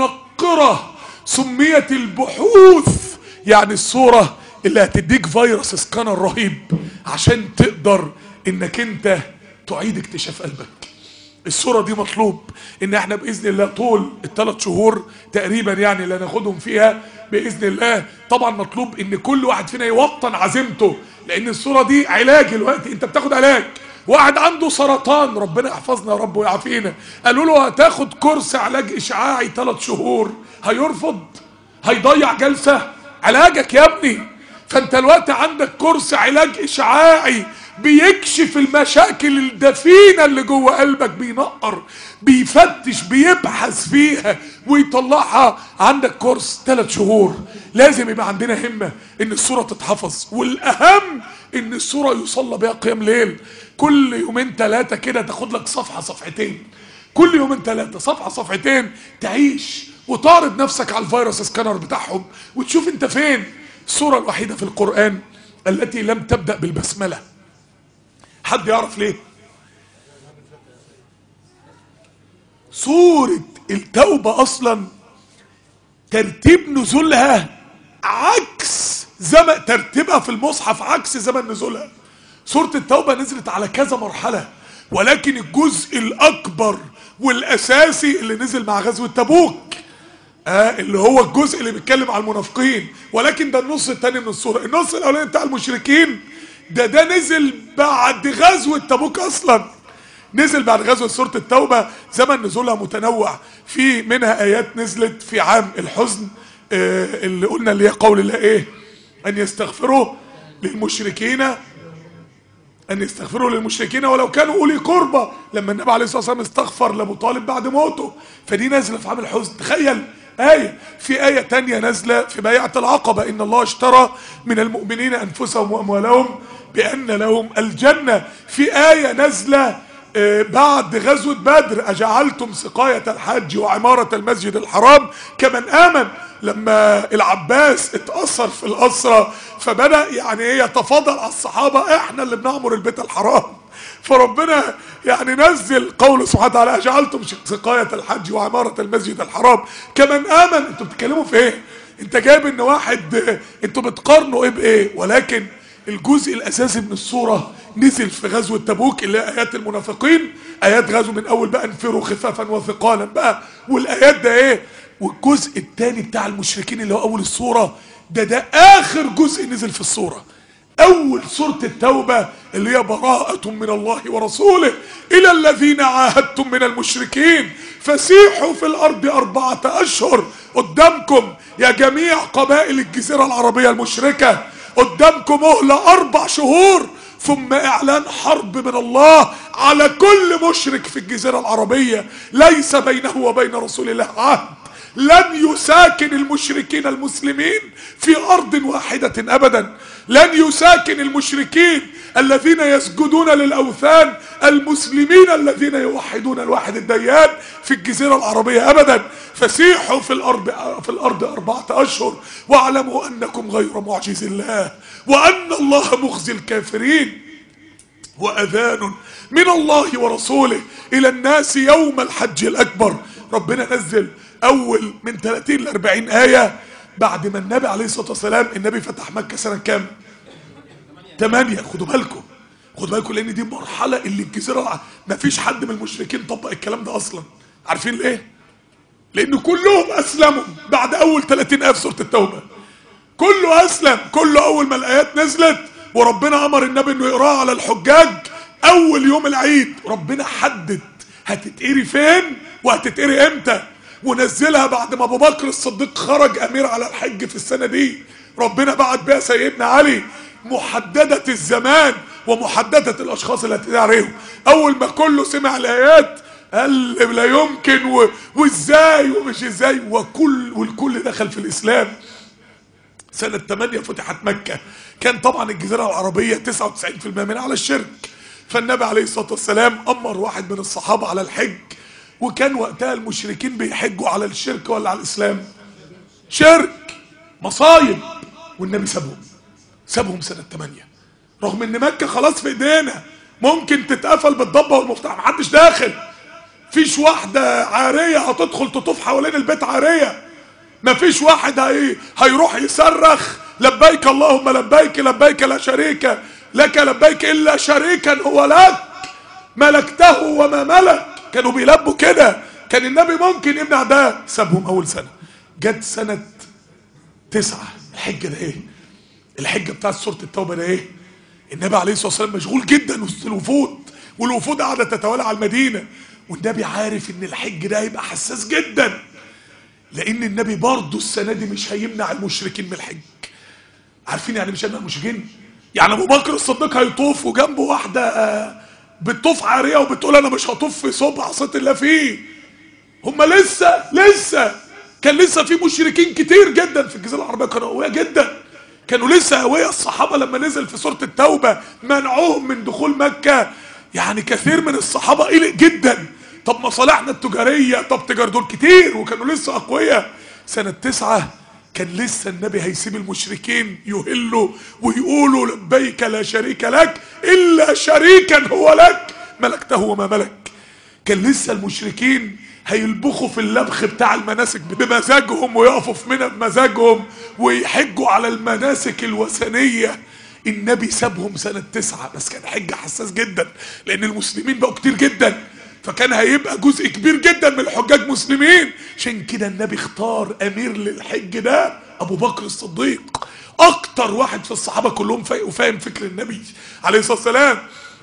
المنقرة سميت البحوث يعني الصورة اللي هتديك فيروس سكانر رهيب عشان تقدر انك انت تعيد اكتشاف قلبك الصورة دي مطلوب ان احنا باذن الله طول الثلاث شهور تقريبا يعني اللي هناخدهم فيها باذن الله طبعا مطلوب ان كل واحد فينا يوطن عزيمته لان الصورة دي علاج الوقت انت بتاخد علاج واحد عنده سرطان ربنا يحفظنا يا رب ويعافينا قالوا له هتاخد كورس علاج اشعاعي ثلاث شهور هيرفض هيضيع جلسة علاجك يا ابني فانت الوقت عندك كورس علاج اشعاعي بيكشف المشاكل الدفينة اللي جوه قلبك بينقر بيفتش بيبحث فيها ويطلعها عندك كورس ثلاث شهور لازم يبقى عندنا همة ان الصورة تتحفظ والاهم ان الصورة يصلى بها قيام ليل كل يومين ثلاثة كده تاخد لك صفحة صفحتين كل يومين ثلاثة صفحة صفحتين تعيش وتعرض نفسك على الفيروس سكانر بتاعهم وتشوف انت فين السورة الوحيدة في القرآن التي لم تبدأ بالبسملة حد يعرف ليه سورة التوبة أصلا ترتيب نزولها عكس زمن ترتيبها في المصحف عكس زمن نزولها سورة التوبة نزلت على كذا مرحلة ولكن الجزء الأكبر والأساسي اللي نزل مع غزوة تبوك آه اللي هو الجزء اللي بيتكلم على المنافقين ولكن ده النص التاني من السورة النص الأولاني بتاع المشركين ده ده نزل بعد غزوة تبوك أصلا نزل بعد غزوة سورة التوبة زمن نزولها متنوع في منها آيات نزلت في عام الحزن آه اللي قلنا اللي هي قول الله إيه أن يستغفروا للمشركين أن يستغفروا للمشركين ولو كانوا أولي قربى لما النبي عليه الصلاة والسلام استغفر لأبو طالب بعد موته فدي نازلة في عام الحزن تخيل آية في آية تانية نازلة في بيعة العقبة إن الله اشترى من المؤمنين أنفسهم وأموالهم بأن لهم الجنة في آية نازلة آه، بعد غزوة بدر أجعلتم سقاية الحج وعمارة المسجد الحرام كمن آمن لما العباس اتأثر في الأسرة فبدأ يعني ايه يتفاضل على الصحابة احنا اللي بنعمر البيت الحرام فربنا يعني نزل قوله سبحانه وتعالى أجعلتم سقاية الحج وعمارة المسجد الحرام كمن آمن انتوا بتتكلموا في ايه انت جايب ان واحد آه، انتوا بتقارنوا ايه بايه ولكن الجزء الاساسي من الصورة نزل في غزوة تبوك اللي هي ايات المنافقين ايات غزو من اول بقى انفروا خفافا وثقالا بقى والايات ده ايه والجزء الثاني بتاع المشركين اللي هو اول الصورة ده ده اخر جزء نزل في الصورة اول سورة التوبة اللي هي براءة من الله ورسوله الى الذين عاهدتم من المشركين فسيحوا في الارض اربعة اشهر قدامكم يا جميع قبائل الجزيرة العربية المشركة قدامكم مهلة اربع شهور ثم اعلان حرب من الله على كل مشرك في الجزيرة العربية ليس بينه وبين رسول الله عهد لن يساكن المشركين المسلمين في ارض واحدة ابدا لن يساكن المشركين الذين يسجدون للاوثان المسلمين الذين يوحدون الواحد الديان في الجزيرة العربية ابدا فسيحوا في الارض في الارض اربعة اشهر واعلموا انكم غير معجز الله وان الله مخزي الكافرين واذان من الله ورسوله الى الناس يوم الحج الاكبر ربنا نزل اول من 30 ل 40 ايه بعد ما النبي عليه الصلاه والسلام النبي فتح مكه سنه كام 8 خدوا بالكم خدوا بالكم لان دي مرحله اللي الجزيره ما فيش حد من المشركين طبق الكلام ده اصلا عارفين ليه لان كلهم اسلموا بعد اول 30 ايه في سوره التوبه كله اسلم كله اول ما الايات نزلت وربنا امر النبي انه يقراها على الحجاج اول يوم العيد ربنا حدد هتتقري فين وهتتقري امتى ونزلها بعد ما ابو بكر الصديق خرج امير على الحج في السنه دي ربنا بعت بها سيدنا علي محدده الزمان ومحدده الاشخاص اللي هتدعي عليهم اول ما كله سمع الايات قال لا يمكن و... وازاي ومش ازاي وكل والكل دخل في الاسلام سنة 8 فتحت مكة كان طبعا الجزيرة العربية 99% منها على الشرك فالنبي عليه الصلاة والسلام أمر واحد من الصحابة على الحج وكان وقتها المشركين بيحجوا على الشرك ولا على الإسلام شرك مصايب والنبي سابهم سابهم سنة 8 رغم ان مكة خلاص في ايدينا ممكن تتقفل بالضبة والمفتاح محدش داخل فيش واحدة عارية هتدخل تطوف حوالين البيت عارية مفيش واحد هي هيروح يصرخ لبيك اللهم لبيك لبيك لا شريك لك لبيك الا شريكا هو لك ملكته وما ملك كانوا بيلبوا كده كان النبي ممكن يمنع ده سابهم اول سنه جت سنه تسعة الحجه ده ايه الحجه بتاعت سوره التوبه ده ايه النبي عليه الصلاه والسلام مشغول جدا وسط الوفود والوفود قاعده تتوالى على المدينه والنبي عارف ان الحج ده هيبقى حساس جدا لان النبي برضه السنه دي مش هيمنع المشركين من الحج عارفين يعني مش هيمنع المشركين يعني ابو بكر الصديق هيطوف وجنبه واحده آه، بتطوف عاريه وبتقول انا مش هطوف في صوب عصيت الله فيه هم لسه لسه كان لسه في مشركين كتير جدا في الجزيره العربيه كانوا قويه جدا كانوا لسه قويه الصحابه لما نزل في سوره التوبه منعوهم من دخول مكه يعني كثير من الصحابه قلق جدا طب مصالحنا التجاريه طب تجار دول كتير وكانوا لسه اقوياء سنه تسعة كان لسه النبي هيسيب المشركين يهلوا ويقولوا لبيك لا شريك لك الا شريكا هو لك ملكته وما ملك كان لسه المشركين هيلبخوا في اللبخ بتاع المناسك بمزاجهم ويقفوا في منى بمزاجهم ويحجوا على المناسك الوثنية النبي سابهم سنة تسعة بس كان حجة حساس جدا لأن المسلمين بقوا كتير جدا فكان هيبقى جزء كبير جدا من الحجاج مسلمين عشان كده النبي اختار أمير للحج ده أبو بكر الصديق أكتر واحد في الصحابة كلهم فاهم وفاهم فكر النبي عليه الصلاة والسلام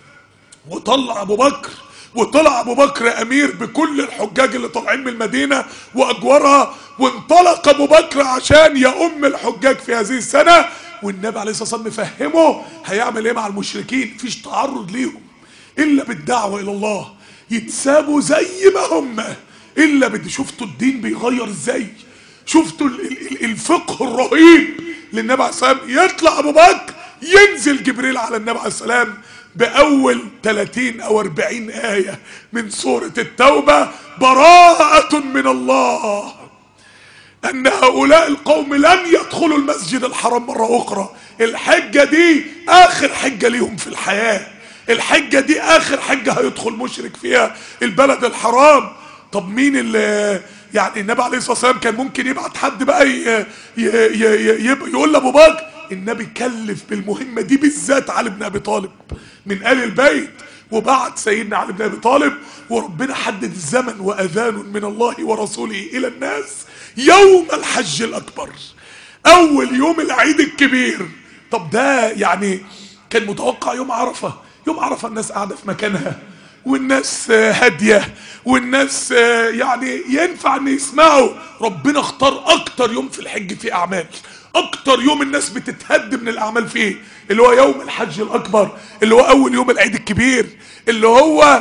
وطلع ابو بكر وطلع ابو بكر امير بكل الحجاج اللي طالعين من المدينه واجورها وانطلق ابو بكر عشان يؤم الحجاج في هذه السنه والنبي عليه الصلاه والسلام مفهمه هيعمل ايه مع المشركين مفيش تعرض ليهم الا بالدعوه الى الله يتسابوا زي ما هم الا بدي شفتوا الدين بيغير ازاي شفتوا ال- ال- الفقه الرهيب للنبي عليه السلام يطلع ابو بكر ينزل جبريل على النبي عليه السلام باول 30 او 40 ايه من سوره التوبه براءه من الله ان هؤلاء القوم لن يدخلوا المسجد الحرام مرة اخرى الحجة دي اخر حجة ليهم في الحياة الحجة دي اخر حجة هيدخل مشرك فيها البلد الحرام طب مين اللي يعني النبي عليه الصلاة والسلام كان ممكن يبعت حد بقى ي... ي... ي... ي... يقول لابو بكر النبي كلف بالمهمة دي بالذات علي بن ابي طالب من ال البيت وبعت سيدنا علي بن ابي طالب وربنا حدد الزمن واذان من الله ورسوله الى الناس يوم الحج الاكبر اول يوم العيد الكبير طب ده يعني كان متوقع يوم عرفه يوم عرفه الناس قاعده في مكانها والناس آه، هاديه والناس آه، يعني ينفع ان يسمعوا ربنا اختار اكتر يوم في الحج فيه اعمال اكتر يوم الناس بتتهد من الاعمال فيه اللي هو يوم الحج الاكبر اللي هو اول يوم العيد الكبير اللي هو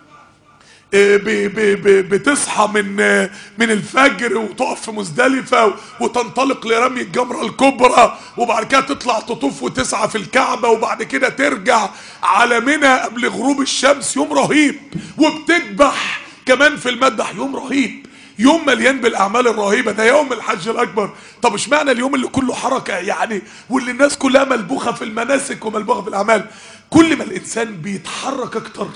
ب- ب- ب- بتصحى من من الفجر وتقف في مزدلفة وتنطلق لرمي الجمرة الكبرى وبعد كده تطلع تطوف وتسعى في الكعبة وبعد كده ترجع على منى قبل غروب الشمس يوم رهيب وبتذبح كمان في المذبح يوم رهيب يوم مليان بالاعمال الرهيبه ده يوم الحج الاكبر طب اشمعنى اليوم اللي كله حركه يعني واللي الناس كلها ملبوخه في المناسك وملبوخه في الاعمال كل ما الانسان بيتحرك اكتر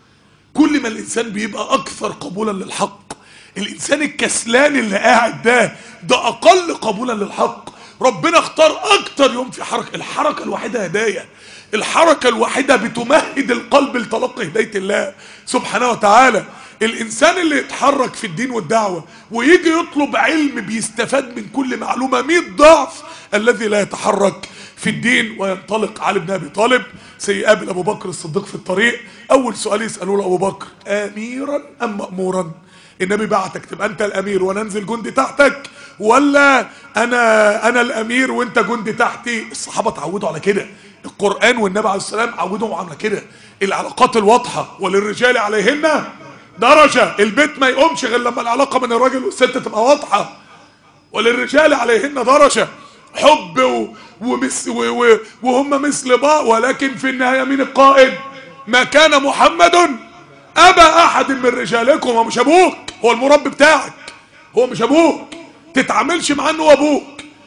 كل ما الانسان بيبقى اكثر قبولا للحق الانسان الكسلان اللي قاعد ده ده اقل قبولا للحق ربنا اختار اكتر يوم في حركه الحركه الوحيده هدايه الحركه الوحيده بتمهد القلب لتلقي هدايه الله سبحانه وتعالى الانسان اللي يتحرك في الدين والدعوه ويجي يطلب علم بيستفاد من كل معلومه 100 ضعف الذي لا يتحرك في الدين وينطلق علي بن ابي طالب سيقابل ابو بكر الصديق في الطريق اول سؤال يسالوه له ابو بكر اميرا ام مامورا النبي بعتك تبقى انت الامير وانا انزل جندي تحتك ولا انا انا الامير وانت جندي تحتي الصحابه اتعودوا على كده القران والنبي عليه السلام عودهم على كده العلاقات الواضحه وللرجال عليهن درجه البيت ما يقومش غير لما العلاقه بين الراجل والست تبقى واضحه وللرجال عليهن درجة حب و... ومس... و... و... وهم مثل بعض ولكن في النهاية مين القائد ما كان محمد أبا أحد من رجالكم هو مش أبوك هو المربي بتاعك هو مش أبوك تتعاملش مع أنه أبوك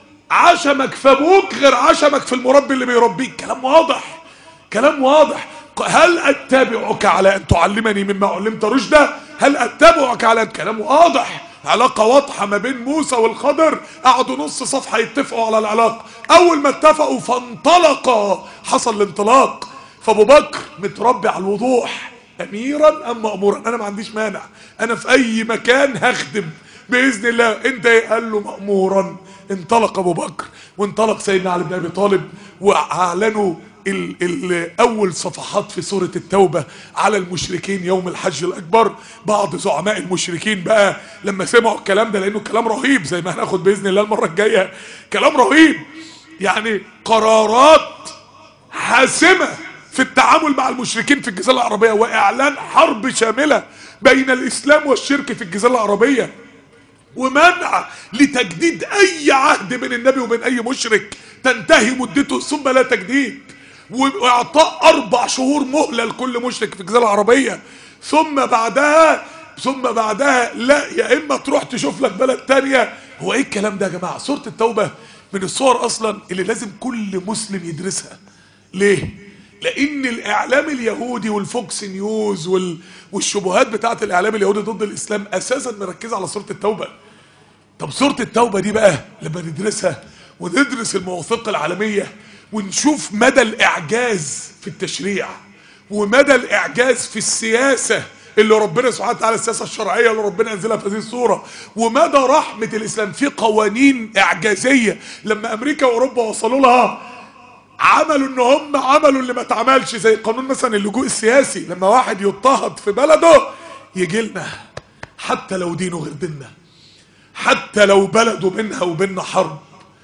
عشمك في أبوك غير عشمك في المربي اللي بيربيك كلام واضح كلام واضح هل اتبعك على ان تعلمني مما علمت رشدا هل اتبعك على كلام واضح علاقة واضحة ما بين موسى والخضر قعدوا نص صفحة يتفقوا على العلاقة اول ما اتفقوا فانطلقا حصل الانطلاق فابو بكر متربي على الوضوح اميرا ام مامورا انا ما عنديش مانع انا في اي مكان هخدم باذن الله انت ايه قال له مامورا انطلق ابو بكر وانطلق سيدنا علي بن ابي طالب واعلنوا ال ال اول صفحات في سوره التوبه على المشركين يوم الحج الاكبر بعض زعماء المشركين بقى لما سمعوا الكلام ده لانه كلام رهيب زي ما هناخد باذن الله المره الجايه كلام رهيب يعني قرارات حاسمه في التعامل مع المشركين في الجزيره العربيه واعلان حرب شامله بين الاسلام والشرك في الجزيره العربيه ومنع لتجديد اي عهد بين النبي وبين اي مشرك تنتهي مدته ثم لا تجديد واعطاء اربع شهور مهله لكل مشرك في الجزيره العربيه ثم بعدها ثم بعدها لا يا اما تروح تشوف لك بلد تانية هو ايه الكلام ده يا جماعه سوره التوبه من الصور اصلا اللي لازم كل مسلم يدرسها ليه لان الاعلام اليهودي والفوكس نيوز وال... والشبهات بتاعت الاعلام اليهودي ضد الاسلام اساسا مركزه على سوره التوبه طب سورة التوبة دي بقى لما ندرسها وندرس المواثيق العالمية ونشوف مدى الإعجاز في التشريع ومدى الإعجاز في السياسة اللي ربنا سبحانه وتعالى السياسة الشرعية اللي ربنا أنزلها في هذه الصورة ومدى رحمة الإسلام في قوانين إعجازية لما أمريكا وأوروبا وصلوا لها عملوا ان هم عملوا اللي ما اتعملش زي قانون مثلا اللجوء السياسي لما واحد يضطهد في بلده يجي لنا حتى لو دينه غير ديننا حتى لو بلده بينها وبيننا حرب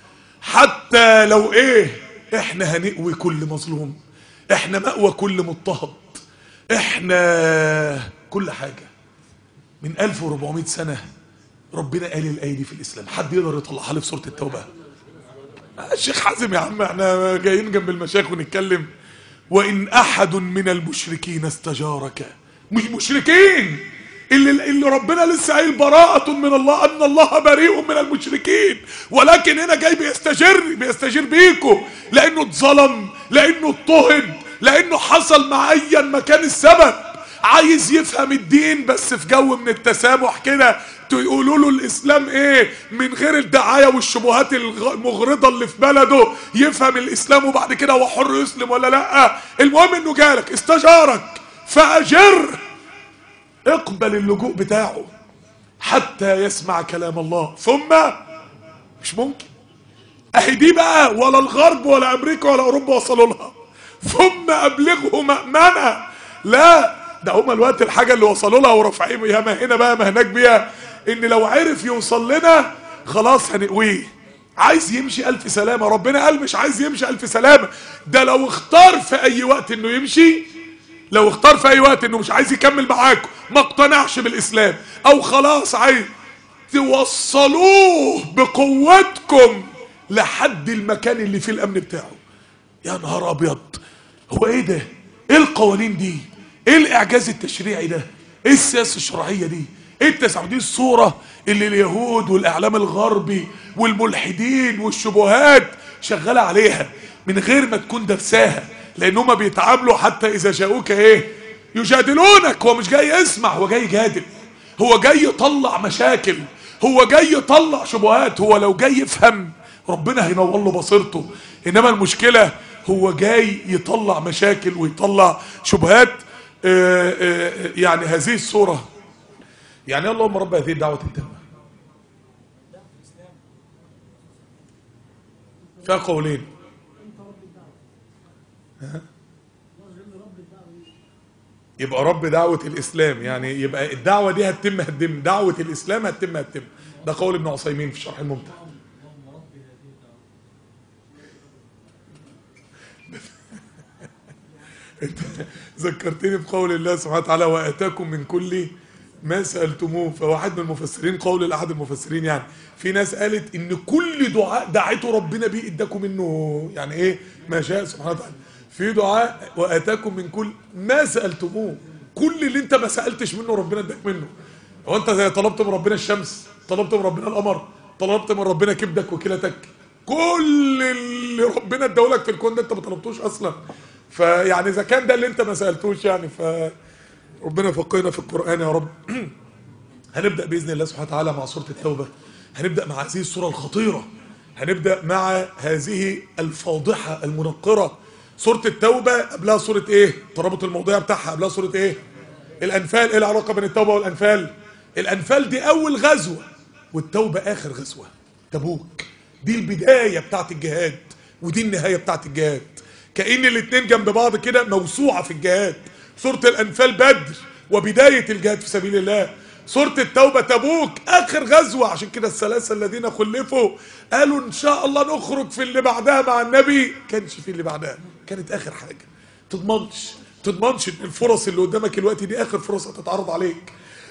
حتى لو ايه احنا هنقوي كل مظلوم احنا مأوى كل مضطهد احنا كل حاجة من 1400 سنة ربنا قال الايه دي في الاسلام حد يقدر يطلعها لي في سوره التوبه الشيخ حازم يا عم احنا جايين جنب المشايخ ونتكلم وان احد من المشركين استجارك مش مشركين اللي, اللي ربنا لسه قايل براءة من الله ان الله بريء من المشركين ولكن هنا جاي بيستجر بيستجير بيكو لانه اتظلم لانه اضطهد لانه حصل مع ايا مكان السبب عايز يفهم الدين بس في جو من التسامح كده يقولوا له الاسلام ايه من غير الدعايه والشبهات المغرضه اللي في بلده يفهم الاسلام وبعد كده هو حر يسلم ولا لا المهم انه جالك استجارك فاجر اقبل اللجوء بتاعه حتى يسمع كلام الله ثم مش ممكن اهي دي بقى ولا الغرب ولا امريكا ولا اوروبا وصلوا لها ثم ابلغه مأمنة لا ده هما الوقت الحاجة اللي وصلوا لها ورافعين يا ما هنا بقى ما هناك بيها ان لو عرف يوصل لنا خلاص هنقويه عايز يمشي الف سلامة ربنا قال مش عايز يمشي الف سلامة ده لو اختار في اي وقت انه يمشي لو اختار في اي وقت انه مش عايز يكمل معاكم ما اقتنعش بالاسلام او خلاص عايز توصلوه بقوتكم لحد المكان اللي فيه الامن بتاعه يا نهار ابيض هو ايه ده ايه القوانين دي ايه الاعجاز التشريعي ده ايه السياسه الشرعيه دي ايه التسع دي الصوره اللي اليهود والاعلام الغربي والملحدين والشبهات شغاله عليها من غير ما تكون درساها لان هما بيتعاملوا حتى اذا جاءوك ايه يجادلونك هو مش جاي يسمع هو جاي يجادل هو جاي يطلع مشاكل هو جاي يطلع شبهات هو لو جاي يفهم ربنا هينور له بصيرته انما المشكله هو جاي يطلع مشاكل ويطلع شبهات آآ آآ يعني هذه الصوره يعني اللهم رب هذه الدعوه التامه فيها قولين يبقى رب دعوة الإسلام يعني يبقى الدعوة دي هتتم هتتم دعوة الإسلام هتتم هتتم ده قول ابن عثيمين في شرح الممتع انت ذكرتني بقول الله سبحانه وتعالى واتاكم من كل ما سالتموه فواحد من المفسرين قول لاحد المفسرين يعني في ناس قالت ان كل دعاء دعيته ربنا بيه اداكم منه يعني ايه ما شاء سبحانه وتعالى في دعاء واتاكم من كل ما سالتموه كل اللي انت ما سالتش منه ربنا اداك منه هو انت زي طلبت من ربنا الشمس طلبت من ربنا القمر طلبت من ربنا كبدك وكلتك كل اللي ربنا اداهولك في الكون ده انت ما طلبتوش اصلا فيعني اذا كان ده اللي انت ما سالتوش يعني ف ربنا يفقهنا في القران يا رب هنبدا باذن الله سبحانه وتعالى مع سوره التوبه هنبدا مع هذه السوره الخطيره هنبدا مع هذه الفاضحه المنقره سوره التوبه قبلها سوره ايه ترابط الموضوع بتاعها قبلها سوره ايه الانفال ايه العلاقه بين التوبه والانفال الانفال دي اول غزوه والتوبه اخر غزوه تبوك دي البدايه بتاعت الجهاد ودي النهايه بتاعت الجهاد كأن الاتنين جنب بعض كده موسوعة في الجهاد سورة الأنفال بدر وبداية الجهاد في سبيل الله سورة التوبة تبوك آخر غزوة عشان كده الثلاثة الذين خلفوا قالوا إن شاء الله نخرج في اللي بعدها مع النبي كانش في اللي بعدها كانت آخر حاجة تضمنش تضمنش إن الفرص اللي قدامك الوقت دي آخر فرصة تتعرض عليك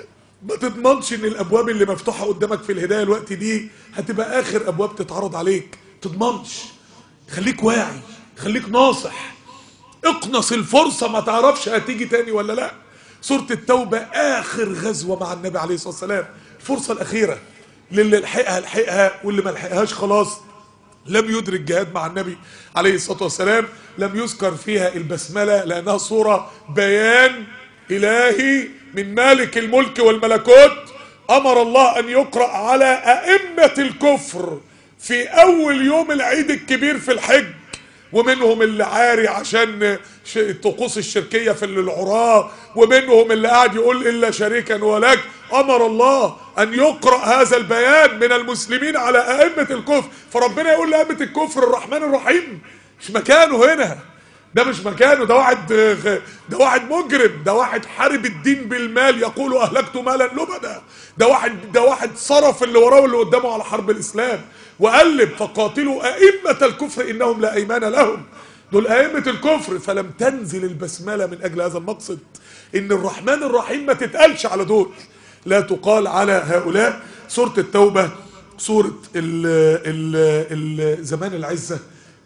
ما تضمنش إن الأبواب اللي مفتوحة قدامك في الهداية الوقت دي هتبقى آخر أبواب تتعرض عليك تضمنش خليك واعي خليك ناصح اقنص الفرصة ما تعرفش هتيجي تاني ولا لا سورة التوبة آخر غزوة مع النبي عليه الصلاة والسلام الفرصة الأخيرة للي لحقها لحقها واللي ما لحقهاش خلاص لم يدرك جهاد مع النبي عليه الصلاة والسلام لم يذكر فيها البسملة لأنها صورة بيان إلهي من مالك الملك والملكوت أمر الله أن يقرأ على أئمة الكفر في أول يوم العيد الكبير في الحج ومنهم اللي عاري عشان الطقوس الشركية في العراة ومنهم اللي قاعد يقول إلا شريكا ولك أمر الله أن يقرأ هذا البيان من المسلمين على أئمة الكفر فربنا يقول لأئمة الكفر الرحمن الرحيم مش مكانه هنا ده مش مكانه ده واحد ده واحد مجرم ده واحد حارب الدين بالمال يقول أهلكت مالا لبدا ده واحد ده واحد صرف اللي وراه واللي قدامه على حرب الإسلام وقلب فقاتلوا أئمة الكفر إنهم لا أيمان لهم دول أئمة الكفر فلم تنزل البسملة من أجل هذا المقصد إن الرحمن الرحيم ما تتقالش على دول لا تقال على هؤلاء سورة التوبة سورة ال ال ال زمان العزة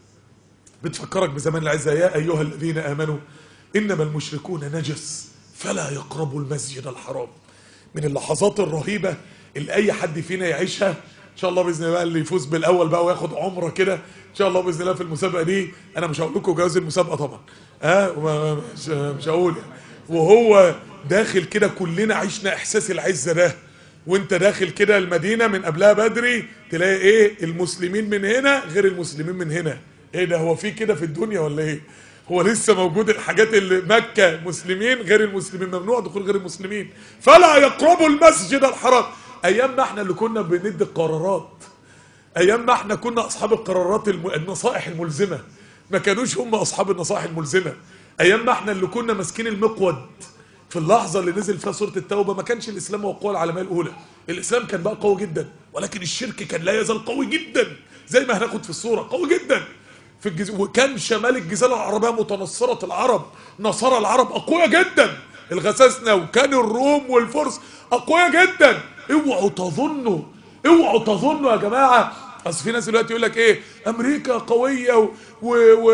بتفكرك بزمان العزة يا أيها الذين آمنوا إنما المشركون نجس فلا يقربوا المسجد الحرام من اللحظات الرهيبة اللي أي حد فينا يعيشها إن شاء الله بإذن الله اللي يفوز بالأول بقى وياخد عمرة كده إن شاء الله بإذن الله في المسابقة دي أنا مش هقول لكم جواز المسابقة طبعا ها أه مش, مش هقول يعني. وهو داخل كده كلنا عشنا إحساس العزة ده وانت داخل كده المدينة من قبلها بدري تلاقي ايه المسلمين من هنا غير المسلمين من هنا ايه ده هو في كده في الدنيا ولا ايه هو لسه موجود الحاجات اللي مكة مسلمين غير المسلمين ممنوع دخول غير المسلمين فلا يقربوا المسجد الحرام ايام ما احنا اللي كنا بندي القرارات ايام ما احنا كنا اصحاب القرارات الم... النصائح الملزمة ما كانوش هم اصحاب النصائح الملزمة ايام ما احنا اللي كنا ماسكين المقود في اللحظة اللي نزل فيها سورة التوبة ما كانش الإسلام هو القوة العالمية الأولى الإسلام كان بقى قوي جدا ولكن الشرك كان لا يزال قوي جدا زي ما هناخد في الصورة قوي جدا في الجز... وكان شمال الجزيرة العربية متنصرة العرب نصارى العرب أقوياء جدا الغساسنة وكان الروم والفرس أقوياء جدا اوعوا تظنوا اوعوا تظنوا يا جماعة اصل في ناس دلوقتي يقول لك ايه امريكا قويه و و و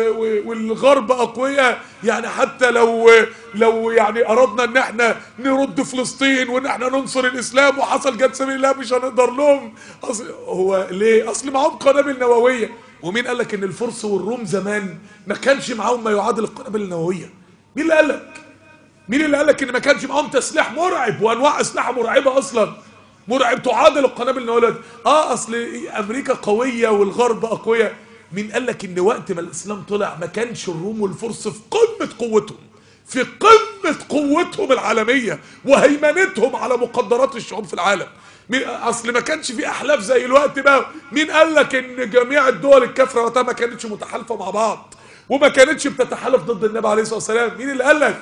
و والغرب اقوياء يعني حتى لو لو يعني اردنا ان احنا نرد فلسطين وان احنا ننصر الاسلام وحصل جد سبيل الله مش هنقدر لهم أصل هو ليه اصل معاهم قنابل نوويه ومين قال لك ان الفرس والروم زمان ما كانش معاهم ما يعادل القنابل النوويه مين اللي قال لك مين اللي قال لك ان ما كانش معاهم تسليح مرعب وانواع اسلحه مرعبه اصلا مرعب تعادل القنابل النوويه اه اصل امريكا قويه والغرب اقوياء مين قال لك ان وقت ما الاسلام طلع ما كانش الروم والفرس في قمه قوتهم في قمه قوتهم العالميه وهيمنتهم على مقدرات الشعوب في العالم اصل ما كانش في احلاف زي الوقت بقى مين قال لك ان جميع الدول الكافره وقتها ما كانتش متحالفه مع بعض وما كانتش بتتحالف ضد النبي عليه الصلاه والسلام مين اللي قال لك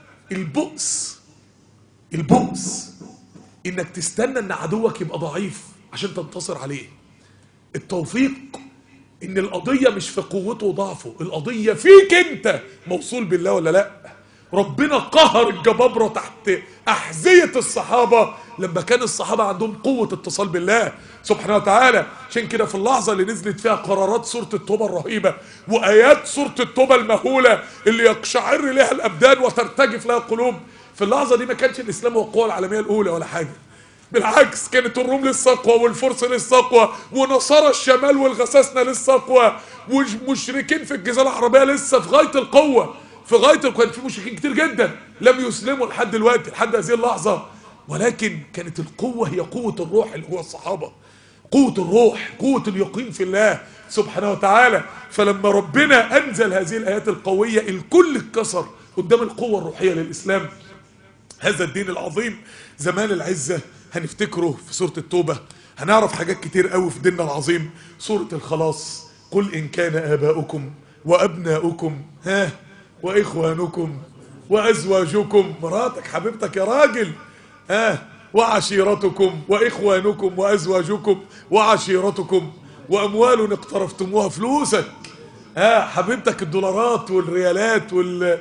البؤس البؤس انك تستنى ان عدوك يبقى ضعيف عشان تنتصر عليه التوفيق ان القضية مش في قوته وضعفه القضية فيك انت موصول بالله ولا لا ربنا قهر الجبابرة تحت أحذية الصحابة لما كان الصحابة عندهم قوة اتصال بالله سبحانه وتعالى عشان كده في اللحظة اللي نزلت فيها قرارات سورة التوبة الرهيبة وآيات سورة التوبة المهولة اللي يقشعر لها الأبدان وترتجف لها القلوب في اللحظة دي ما كانش الإسلام هو القوة العالمية الأولى ولا حاجة بالعكس كانت الروم لسه اقوى والفرس لسه اقوى ونصارى الشمال والغساسنه لسه اقوى والمشركين في الجزيره العربيه لسه في غايه القوه في غايه كان في مشركين كتير جدا لم يسلموا لحد دلوقتي لحد هذه اللحظه ولكن كانت القوه هي قوه الروح اللي هو الصحابه قوه الروح قوه اليقين في الله سبحانه وتعالى فلما ربنا انزل هذه الايات القويه الكل اتكسر قدام القوه الروحيه للاسلام هذا الدين العظيم زمان العزه هنفتكره في سورة التوبة هنعرف حاجات كتير قوي في ديننا العظيم سورة الخلاص قل إن كان آباؤكم وأبناؤكم ها وإخوانكم وأزواجكم مراتك حبيبتك يا راجل ها وعشيرتكم وإخوانكم وأزواجكم وعشيرتكم وأموال اقترفتموها فلوسك ها حبيبتك الدولارات والريالات وال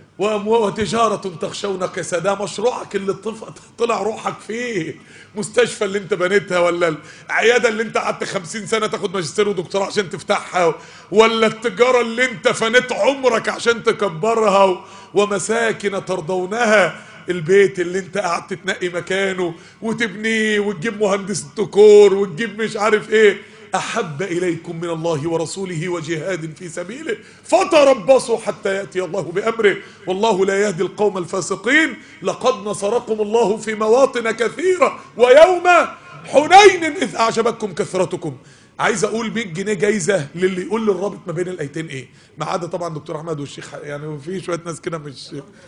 وتجارة تخشون كسادها مشروعك اللي طلع روحك فيه مستشفى اللي انت بنيتها ولا العيادة اللي انت قعدت خمسين سنة تاخد ماجستير ودكتوراه عشان تفتحها ولا التجارة اللي انت فنيت عمرك عشان تكبرها ومساكن ترضونها البيت اللي انت قعدت تنقي مكانه وتبنيه وتجيب مهندس ديكور وتجيب مش عارف ايه أحب إليكم من الله ورسوله وجهاد في سبيله فتربصوا حتى يأتي الله بأمره والله لا يهدي القوم الفاسقين لقد نصركم الله في مواطن كثيرة ويوم حنين إذ أعجبتكم كثرتكم عايز اقول 100 جنيه جايزه للي يقول لي الرابط ما بين الايتين ايه ما عدا طبعا دكتور احمد والشيخ يعني في شويه ناس كده مش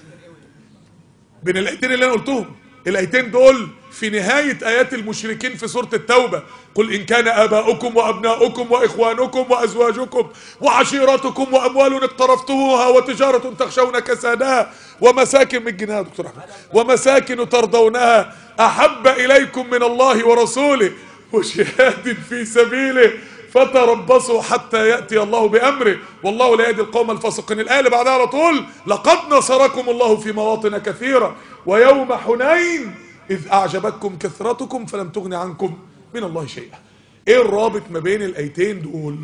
بين الايتين اللي انا قلتهم الايتين دول في نهاية آيات المشركين في سورة التوبة قل إن كان آباؤكم وأبناؤكم وإخوانكم وأزواجكم وعشيرتكم وأموال اقترفتموها وتجارة تخشون كسادها ومساكن من جنيه دكتور أحمد ومساكن ترضونها أحب إليكم من الله ورسوله وجهاد في سبيله فتربصوا حتى يأتي الله بأمره والله لا يهدي القوم الفاسقين الآية اللي بعدها على طول لقد نصركم الله في مواطن كثيرة ويوم حنين إذ أعجبتكم كثرتكم فلم تغن عنكم من الله شيئا إيه الرابط ما بين الآيتين دول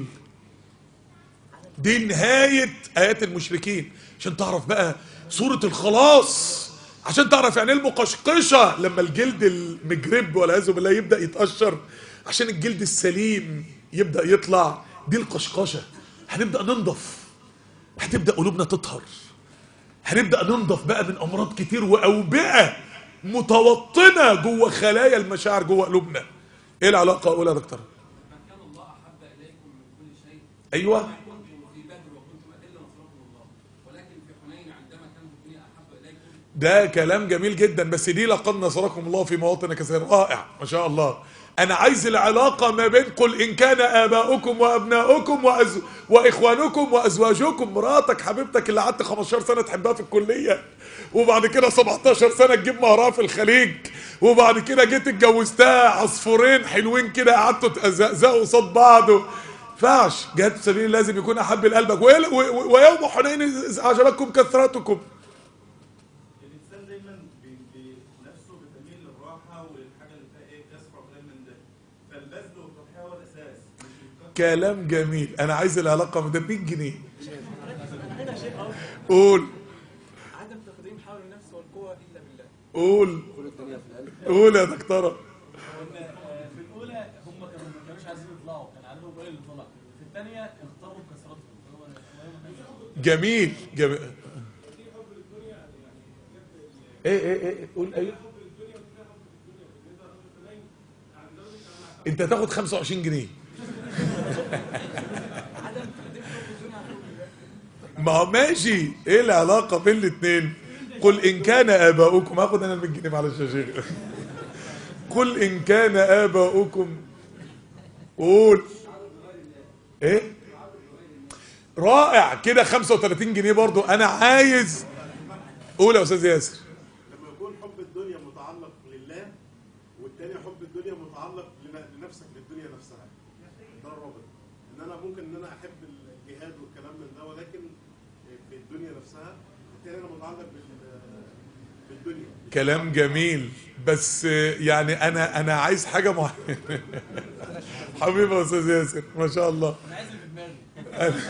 دي نهاية آيات المشركين عشان تعرف بقى سورة الخلاص عشان تعرف يعني ايه المقشقشة لما الجلد المجرب والعياذ بالله يبدأ يتقشر عشان الجلد السليم يبدأ يطلع دي القشقشة هنبدأ ننضف هتبدأ قلوبنا تطهر هنبدأ ننضف بقى من أمراض كتير وأوبئة متوطنة جوه خلايا المشاعر جوه قلوبنا ايه العلاقة اقول يا دكتور كان الله أحب إليكم من كل شيء ايوه كنتم في بدر وكنتم أذلة نصركم الله ولكن في حنين عندما كانت الدنيا أحب إليكم ده كلام جميل جدا بس دي لقد نصركم الله في مواطن كثيرة رائع ما شاء الله انا عايز العلاقة ما بين قل ان كان اباؤكم وابناؤكم وأز... واخوانكم وازواجكم مراتك حبيبتك اللي قعدت 15 سنة تحبها في الكلية وبعد كده 17 سنة تجيب مهرها في الخليج وبعد كده جيت اتجوزتها عصفورين حلوين كده قعدتوا تزقزقوا قصاد بعض فاش جهاد في سبيل الله لازم يكون احب لقلبك ويل- و- و- ويوم حنين إذ اعجبتكم كثرتكم الانسان دايما بي- بنفسه بتميل للراحه وللحاجه اللي فيها ايه كسر وكلام من ده فالبذل والتضحيه هو الاساس مش الكسر كلام جميل انا عايز العلاقه ده 100 جنيه قول عدم تقديم حول النفس والقوة إلا بالله قول قول يا دكتوره قلنا آه، في الاولى هم كانوا ما كانوش عايزين يطلعوا كان عددهم قليل اللي طلع في الثانيه اختاروا بكثرتهم هو هو- جميل جميل ايه ايه ايه قول ايه انت تاخد 25 جنيه ما هو ماشي ايه العلاقه بين الاثنين قل ان كان اباؤكم هاخد انا ال 100 جنيه معلش يا شيخ قل ان كان اباؤكم قول ايه رائع كده 35 جنيه برضو انا عايز قول يا استاذ ياسر لما يكون حب الدنيا متعلق لله والتاني حب الدنيا متعلق لن- لنفسك للدنيا نفسها ده الرابط ان انا ممكن ان انا احب الجهاد والكلام من ده ولكن في الدنيا نفسها التاني انا متعلق بال- بالدنيا كلام جميل بس يعني انا انا عايز حاجه معينه حبيبي يا استاذ ياسر ما شاء الله انا عايز اللي في دماغي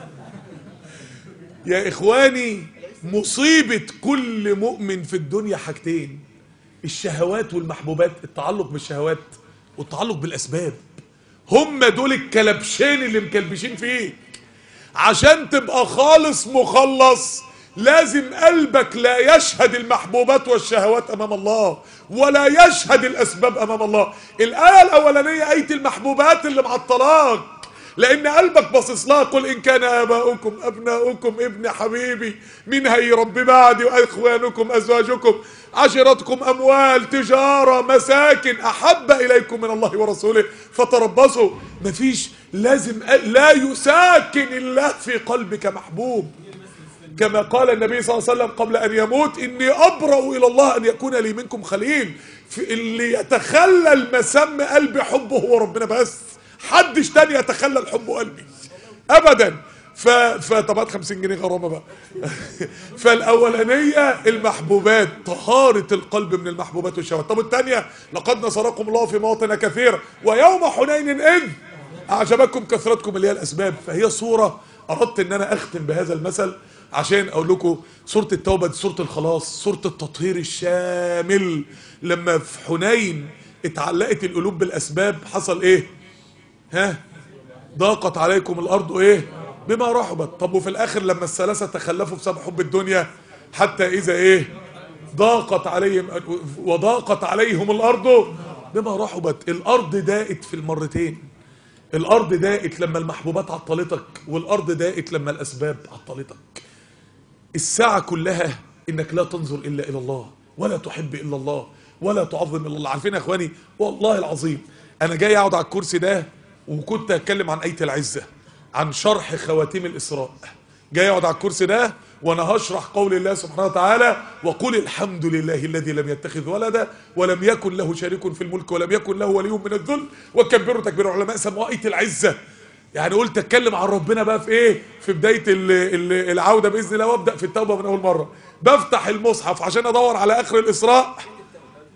يا اخواني مصيبه كل مؤمن في الدنيا حاجتين الشهوات والمحبوبات التعلق بالشهوات والتعلق بالاسباب هم دول الكلبشين اللي مكلبشين فيك عشان تبقى خالص مخلص لازم قلبك لا يشهد المحبوبات والشهوات امام الله ولا يشهد الاسباب امام الله الايه الاولانيه ايه المحبوبات اللي معطلاك لان قلبك باصص لها قل ان كان اباؤكم ابناؤكم ابن حبيبي من هيربي بعدي واخوانكم ازواجكم عشيرتكم اموال تجاره مساكن احب اليكم من الله ورسوله فتربصوا مفيش لازم لا يساكن الله في قلبك محبوب كما قال النبي صلى الله عليه وسلم قبل ان يموت اني ابرا الى الله ان يكون لي منكم خليل في اللي يتخلل مسام قلبي حبه هو ربنا بس حدش تاني يتخلل حب قلبي ابدا ف فطبعا 50 جنيه غرامه بقى فالاولانيه المحبوبات طهاره القلب من المحبوبات والشهوات طب الثانيه لقد نصركم الله في مواطن كثيره ويوم حنين اذ اعجبكم كثرتكم اللي هي الاسباب فهي صوره اردت ان انا اختم بهذا المثل عشان اقول لكم سوره التوبه دي سوره الخلاص سوره التطهير الشامل لما في حنين اتعلقت القلوب بالاسباب حصل ايه ها ضاقت عليكم الارض ايه بما رحبت طب وفي الاخر لما الثلاثه تخلفوا بسبب حب الدنيا حتى اذا ايه ضاقت عليهم وضاقت عليهم الارض بما رحبت الارض داقت في المرتين الارض داقت لما المحبوبات عطلتك والارض داقت لما الاسباب عطلتك الساعة كلها انك لا تنظر الا الى الله ولا تحب الا الله ولا تعظم الا الله عارفين يا اخواني والله العظيم انا جاي اقعد على الكرسي ده وكنت هتكلم عن ايه العزة عن شرح خواتيم الاسراء جاي اقعد على الكرسي ده وانا هشرح قول الله سبحانه وتعالى وقل الحمد لله الذي لم يتخذ ولدا ولم يكن له شريك في الملك ولم يكن له ولي من الذل وكبروا تكبير العلماء سموها ايه العزه يعني قلت اتكلم عن ربنا بقى في ايه في بدايه ال- ال- العوده باذن الله وابدا في التوبه من اول مره بفتح المصحف عشان ادور على اخر الاسراء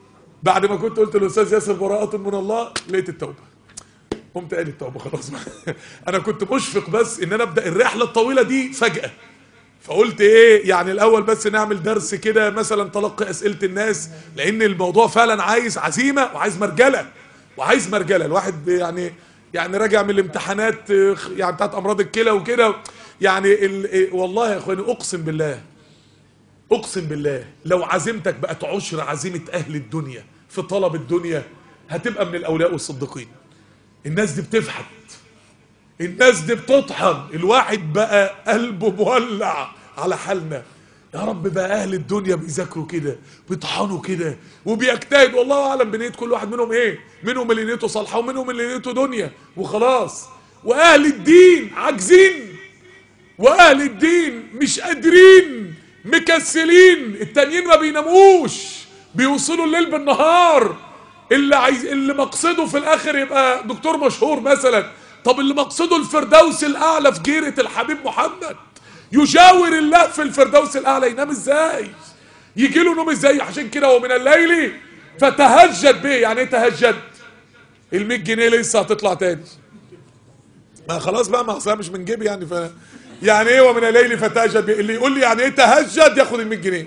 بعد ما كنت قلت للاستاذ ياسر براءة من الله لقيت التوبه قمت قايل التوبه خلاص انا كنت مشفق بس ان انا ابدا الرحله الطويله دي فجاه فقلت ايه يعني الاول بس نعمل درس كده مثلا تلقي اسئله الناس لان الموضوع فعلا عايز عزيمه وعايز مرجله وعايز مرجله الواحد يعني يعني راجع من الامتحانات آه، يعني بتاعت امراض الكلى وكده يعني ال- إيه، والله يا اخواني اقسم بالله اقسم بالله لو عزيمتك بقت عشر عزيمه اهل الدنيا في طلب الدنيا هتبقى من الاولياء والصديقين الناس دي بتفحت الناس دي بتطحن الواحد بقى قلبه مولع على حالنا يا رب بقى اهل الدنيا بيذاكروا كده بيطحنوا كده وبيجتهد والله اعلم بنيه كل واحد منهم ايه منهم اللي نيته صالحه ومنهم اللي نيته دنيا وخلاص واهل الدين عاجزين واهل الدين مش قادرين مكسلين التانيين ما بيناموش بيوصلوا الليل بالنهار اللي عايز اللي مقصده في الاخر يبقى دكتور مشهور مثلا طب اللي مقصده الفردوس الاعلى في جيرة الحبيب محمد يجاور الله في الفردوس الاعلى ينام ازاي يجي له نوم ازاي عشان كده ومن الليل فتهجد به يعني ايه تهجد ال 100 جنيه لسه هتطلع تاني ما خلاص بقى ما اصلا مش من جيبي يعني ف يعني ايه ومن الليل فتهجد به اللي يقول لي يعني ايه تهجد ياخد ال 100 جنيه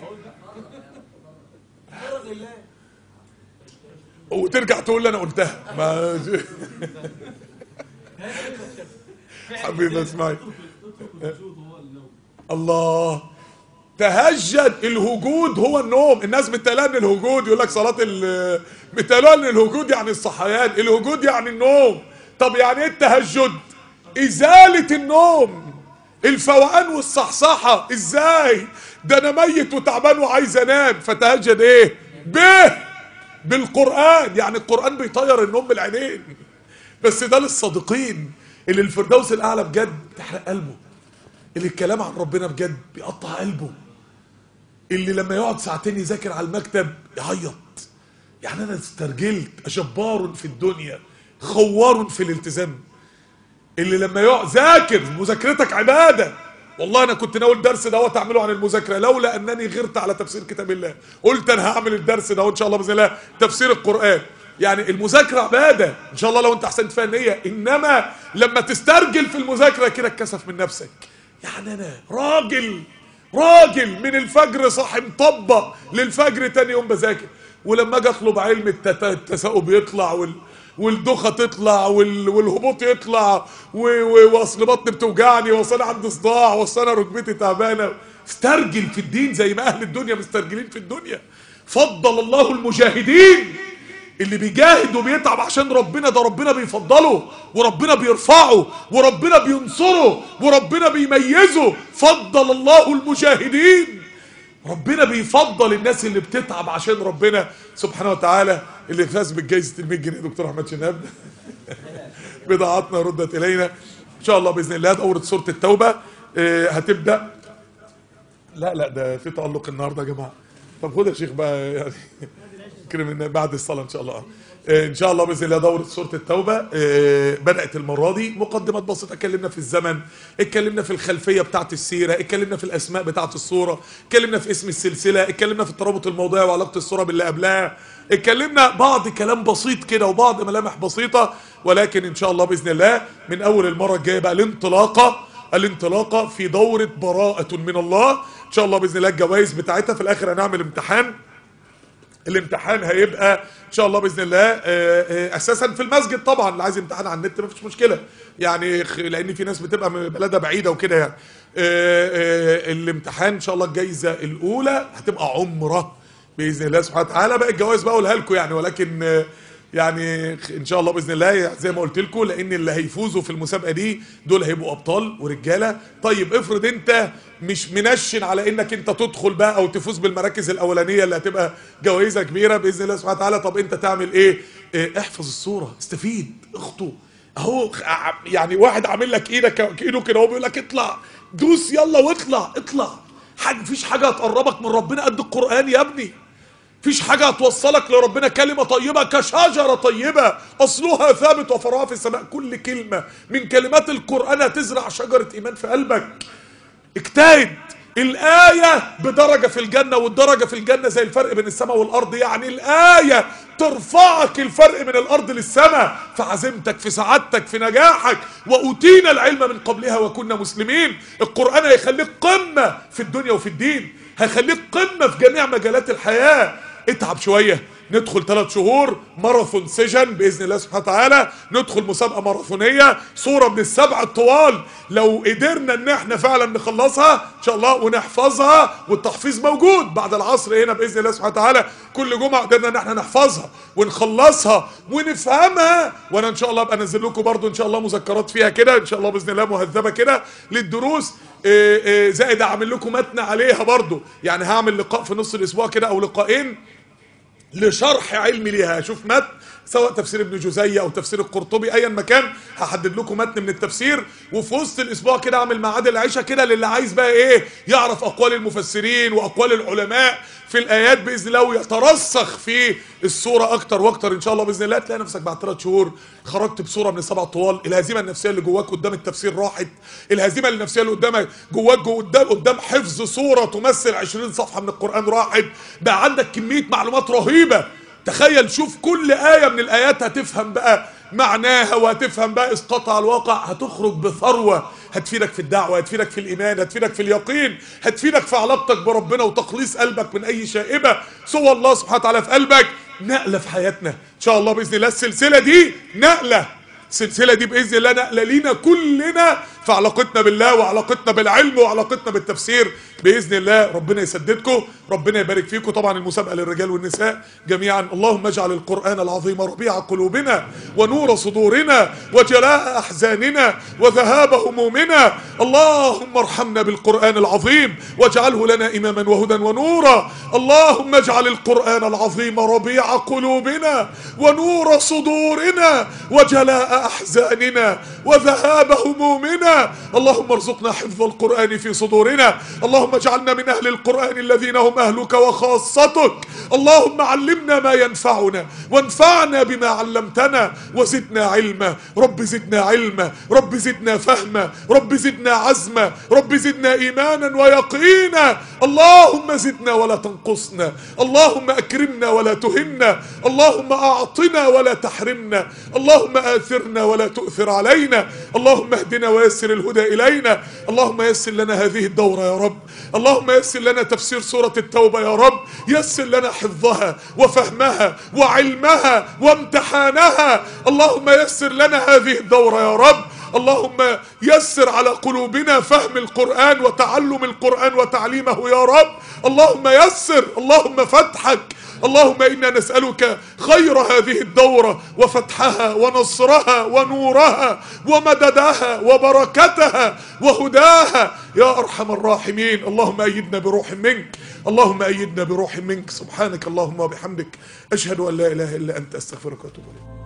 وترجع تقول لي انا قلتها ما حبيبي اسمعي الله تهجد الهجود هو النوم الناس متقالها ان الهجود يقول لك صلاه ال متقالها ان الهجود يعني الصحيان الهجود يعني النوم طب يعني ايه التهجد ازاله النوم الفوقان والصحصحه ازاي ده انا ميت وتعبان وعايز انام فتهجد ايه به بالقران يعني القران بيطير النوم بالعينين بس ده للصادقين اللي الفردوس الاعلى بجد تحرق قلبه اللي الكلام عن ربنا بجد بيقطع قلبه اللي لما يقعد ساعتين يذاكر على المكتب يعيط يعني انا استرجلت جبار في الدنيا خوار في الالتزام اللي لما يقعد ذاكر مذاكرتك عباده والله انا كنت ناوي الدرس دوت اعمله عن المذاكره لولا انني غرت على تفسير كتاب الله قلت انا هعمل الدرس ده ان شاء الله باذن الله تفسير القران يعني المذاكره عباده ان شاء الله لو انت احسنت فيها النيه انما لما تسترجل في المذاكره كده اتكسف من نفسك يعني انا راجل راجل من الفجر صاحي مطبق للفجر تاني يوم بذاكر ولما اجي اطلب علم التت- التثاؤب يطلع وال والدوخه تطلع وال... والهبوط يطلع و... و... واصل بطني بتوجعني واصل أنا عندي صداع واصل انا ركبتي تعبانه استرجل في الدين زي ما اهل الدنيا مسترجلين في الدنيا فضل الله المجاهدين اللي بيجاهد وبيتعب عشان ربنا ده ربنا بيفضله وربنا بيرفعه وربنا بينصره وربنا بيميزه فضل الله المجاهدين ربنا بيفضل الناس اللي بتتعب عشان ربنا سبحانه وتعالى اللي فاز بالجائزة ال 100 جنيه دكتور احمد شناب بضاعتنا ردت الينا ان شاء الله باذن الله دوره سوره التوبه آه، هتبدا لا لا ده في تألق النهارده يا جماعه طب خد يا شيخ بقى يعني كرم النبي بعد الصلاه ان شاء الله آه، ان شاء الله باذن الله دوره سوره التوبه آه، بدات المره دي مقدمات بسيطه اتكلمنا في الزمن اتكلمنا في الخلفيه بتاعه السيره اتكلمنا في الاسماء بتاعه الصوره اتكلمنا في اسم السلسله اتكلمنا في الترابط الموضوعي وعلاقه الصوره باللي قبلها اتكلمنا بعض كلام بسيط كده وبعض ملامح بسيطه ولكن ان شاء الله باذن الله من اول المره الجايه بقى الانطلاقه الانطلاقه في دوره براءه من الله ان شاء الله باذن الله الجوائز بتاعتها في الاخر هنعمل امتحان الامتحان هيبقى ان شاء الله باذن الله آه، آه، اساسا في المسجد طبعا اللي عايز امتحان على النت مفيش مشكله يعني خ- لان في ناس بتبقى من بلدها بعيده وكده يعني آه، آه، الامتحان ان شاء الله الجايزه الاولى هتبقى عمره باذن الله سبحانه وتعالى بقى الجوائز بقى اقولها لكم يعني ولكن آه، يعني خ- ان شاء الله باذن الله زي ما قلت لكم لان اللي هيفوزوا في المسابقه دي دول هيبقوا ابطال ورجاله طيب افرض انت مش منشن على انك انت تدخل بقى او تفوز بالمراكز الاولانيه اللي هتبقى جوائزها كبيره باذن الله سبحانه وتعالى طب انت تعمل ايه, إيه احفظ الصوره استفيد اخطو اهو ع- يعني واحد عامل لك ايدك ايده كده هو بيقول لك اطلع دوس يلا واطلع اطلع حاجه مفيش حاجه هتقربك من ربنا قد القران يا ابني فيش حاجة هتوصلك لربنا كلمة طيبة كشجرة طيبة أصلها ثابت وفرعها في السماء كل كلمة من كلمات القرآن هتزرع شجرة إيمان في قلبك اجتهد الآية بدرجة في الجنة والدرجة في الجنة زي الفرق بين السماء والأرض يعني الآية ترفعك الفرق من الأرض للسماء في عزيمتك في سعادتك في نجاحك وأوتينا العلم من قبلها وكنا مسلمين القرآن هيخليك قمة في الدنيا وفي الدين هيخليك قمة في جميع مجالات الحياة اتعب شوية ندخل ثلاث شهور ماراثون سجن باذن الله سبحانه وتعالى ندخل مسابقه ماراثونيه صوره من السبع الطوال لو قدرنا ان احنا فعلا نخلصها ان شاء الله ونحفظها والتحفيظ موجود بعد العصر هنا باذن الله سبحانه وتعالى كل جمعه قدرنا ان احنا نحفظها ونخلصها ونفهمها وانا ان شاء الله ابقى انزل لكم برضو ان شاء الله مذكرات فيها كده ان شاء الله باذن الله مهذبه كده للدروس إيه إيه زائد اعمل لكم متن عليها برضو يعني هعمل لقاء في نص الاسبوع كده او لقاءين لشرح علمي ليها اشوف متن سواء تفسير ابن جزية او تفسير القرطبي ايا مكان هحدد لكم متن من التفسير وفي وسط الاسبوع كده اعمل ميعاد العشاء كده للي عايز بقى ايه يعرف اقوال المفسرين واقوال العلماء في الايات باذن الله ويترسخ في الصوره اكتر واكتر ان شاء الله باذن الله تلاقي نفسك بعد ثلاث شهور خرجت بصوره من السبع طوال الهزيمه النفسيه اللي جواك قدام التفسير راحت الهزيمه النفسيه اللي قدامك جواك جو قدام قدام حفظ صوره تمثل 20 صفحه من القران راحت بقى عندك كميه معلومات رهيبه تخيل شوف كل آية من الآيات هتفهم بقى معناها وهتفهم بقى اسقاطها على الواقع هتخرج بثروة هتفيدك في الدعوة هتفيدك في الإيمان هتفيدك في اليقين هتفيدك في علاقتك بربنا وتخليص قلبك من أي شائبة سوى الله سبحانه وتعالى في قلبك نقلة في حياتنا إن شاء الله بإذن الله السلسلة دي نقلة السلسلة دي بإذن الله نقلة لينا كلنا في علاقتنا بالله وعلاقتنا بالعلم وعلاقتنا بالتفسير باذن الله ربنا يسددكم ربنا يبارك فيكم طبعا المسابقه للرجال والنساء جميعا اللهم اجعل القران العظيم ربيع قلوبنا ونور صدورنا وجلاء احزاننا وذهاب همومنا اللهم ارحمنا بالقران العظيم واجعله لنا اماما وهدى ونورا اللهم اجعل القران العظيم ربيع قلوبنا ونور صدورنا وجلاء احزاننا وذهاب همومنا اللهم ارزقنا حفظ القرآن في صدورنا اللهم اجعلنا من أهل القرآن الذين هم أهلك وخاصتك اللهم علمنا ما ينفعنا وانفعنا بما علمتنا وزدنا علما رب زدنا علما رب زدنا فهما رب زدنا عزما رب زدنا إيمانا ويقينا اللهم زدنا ولا تنقصنا اللهم أكرمنا ولا تهنا اللهم أعطنا ولا تحرمنا اللهم آثرنا ولا تؤثر علينا اللهم اهدنا ويسر الهدى إلينا اللهم يسر لنا هذه الدورة يا رب اللهم يسر لنا تفسير سورة التوبة يا رب يسر لنا حفظها وفهمها وعلمها وامتحانها اللهم يسر لنا هذه الدورة يا رب اللهم يسر على قلوبنا فهم القرآن وتعلم القرآن وتعليمه يا رب اللهم يسر اللهم فتحك اللهم انا نسالك خير هذه الدوره وفتحها ونصرها ونورها ومددها وبركتها وهداها يا ارحم الراحمين اللهم ايدنا بروح منك اللهم ايدنا بروح منك سبحانك اللهم وبحمدك اشهد ان لا اله الا انت استغفرك واتوب اليك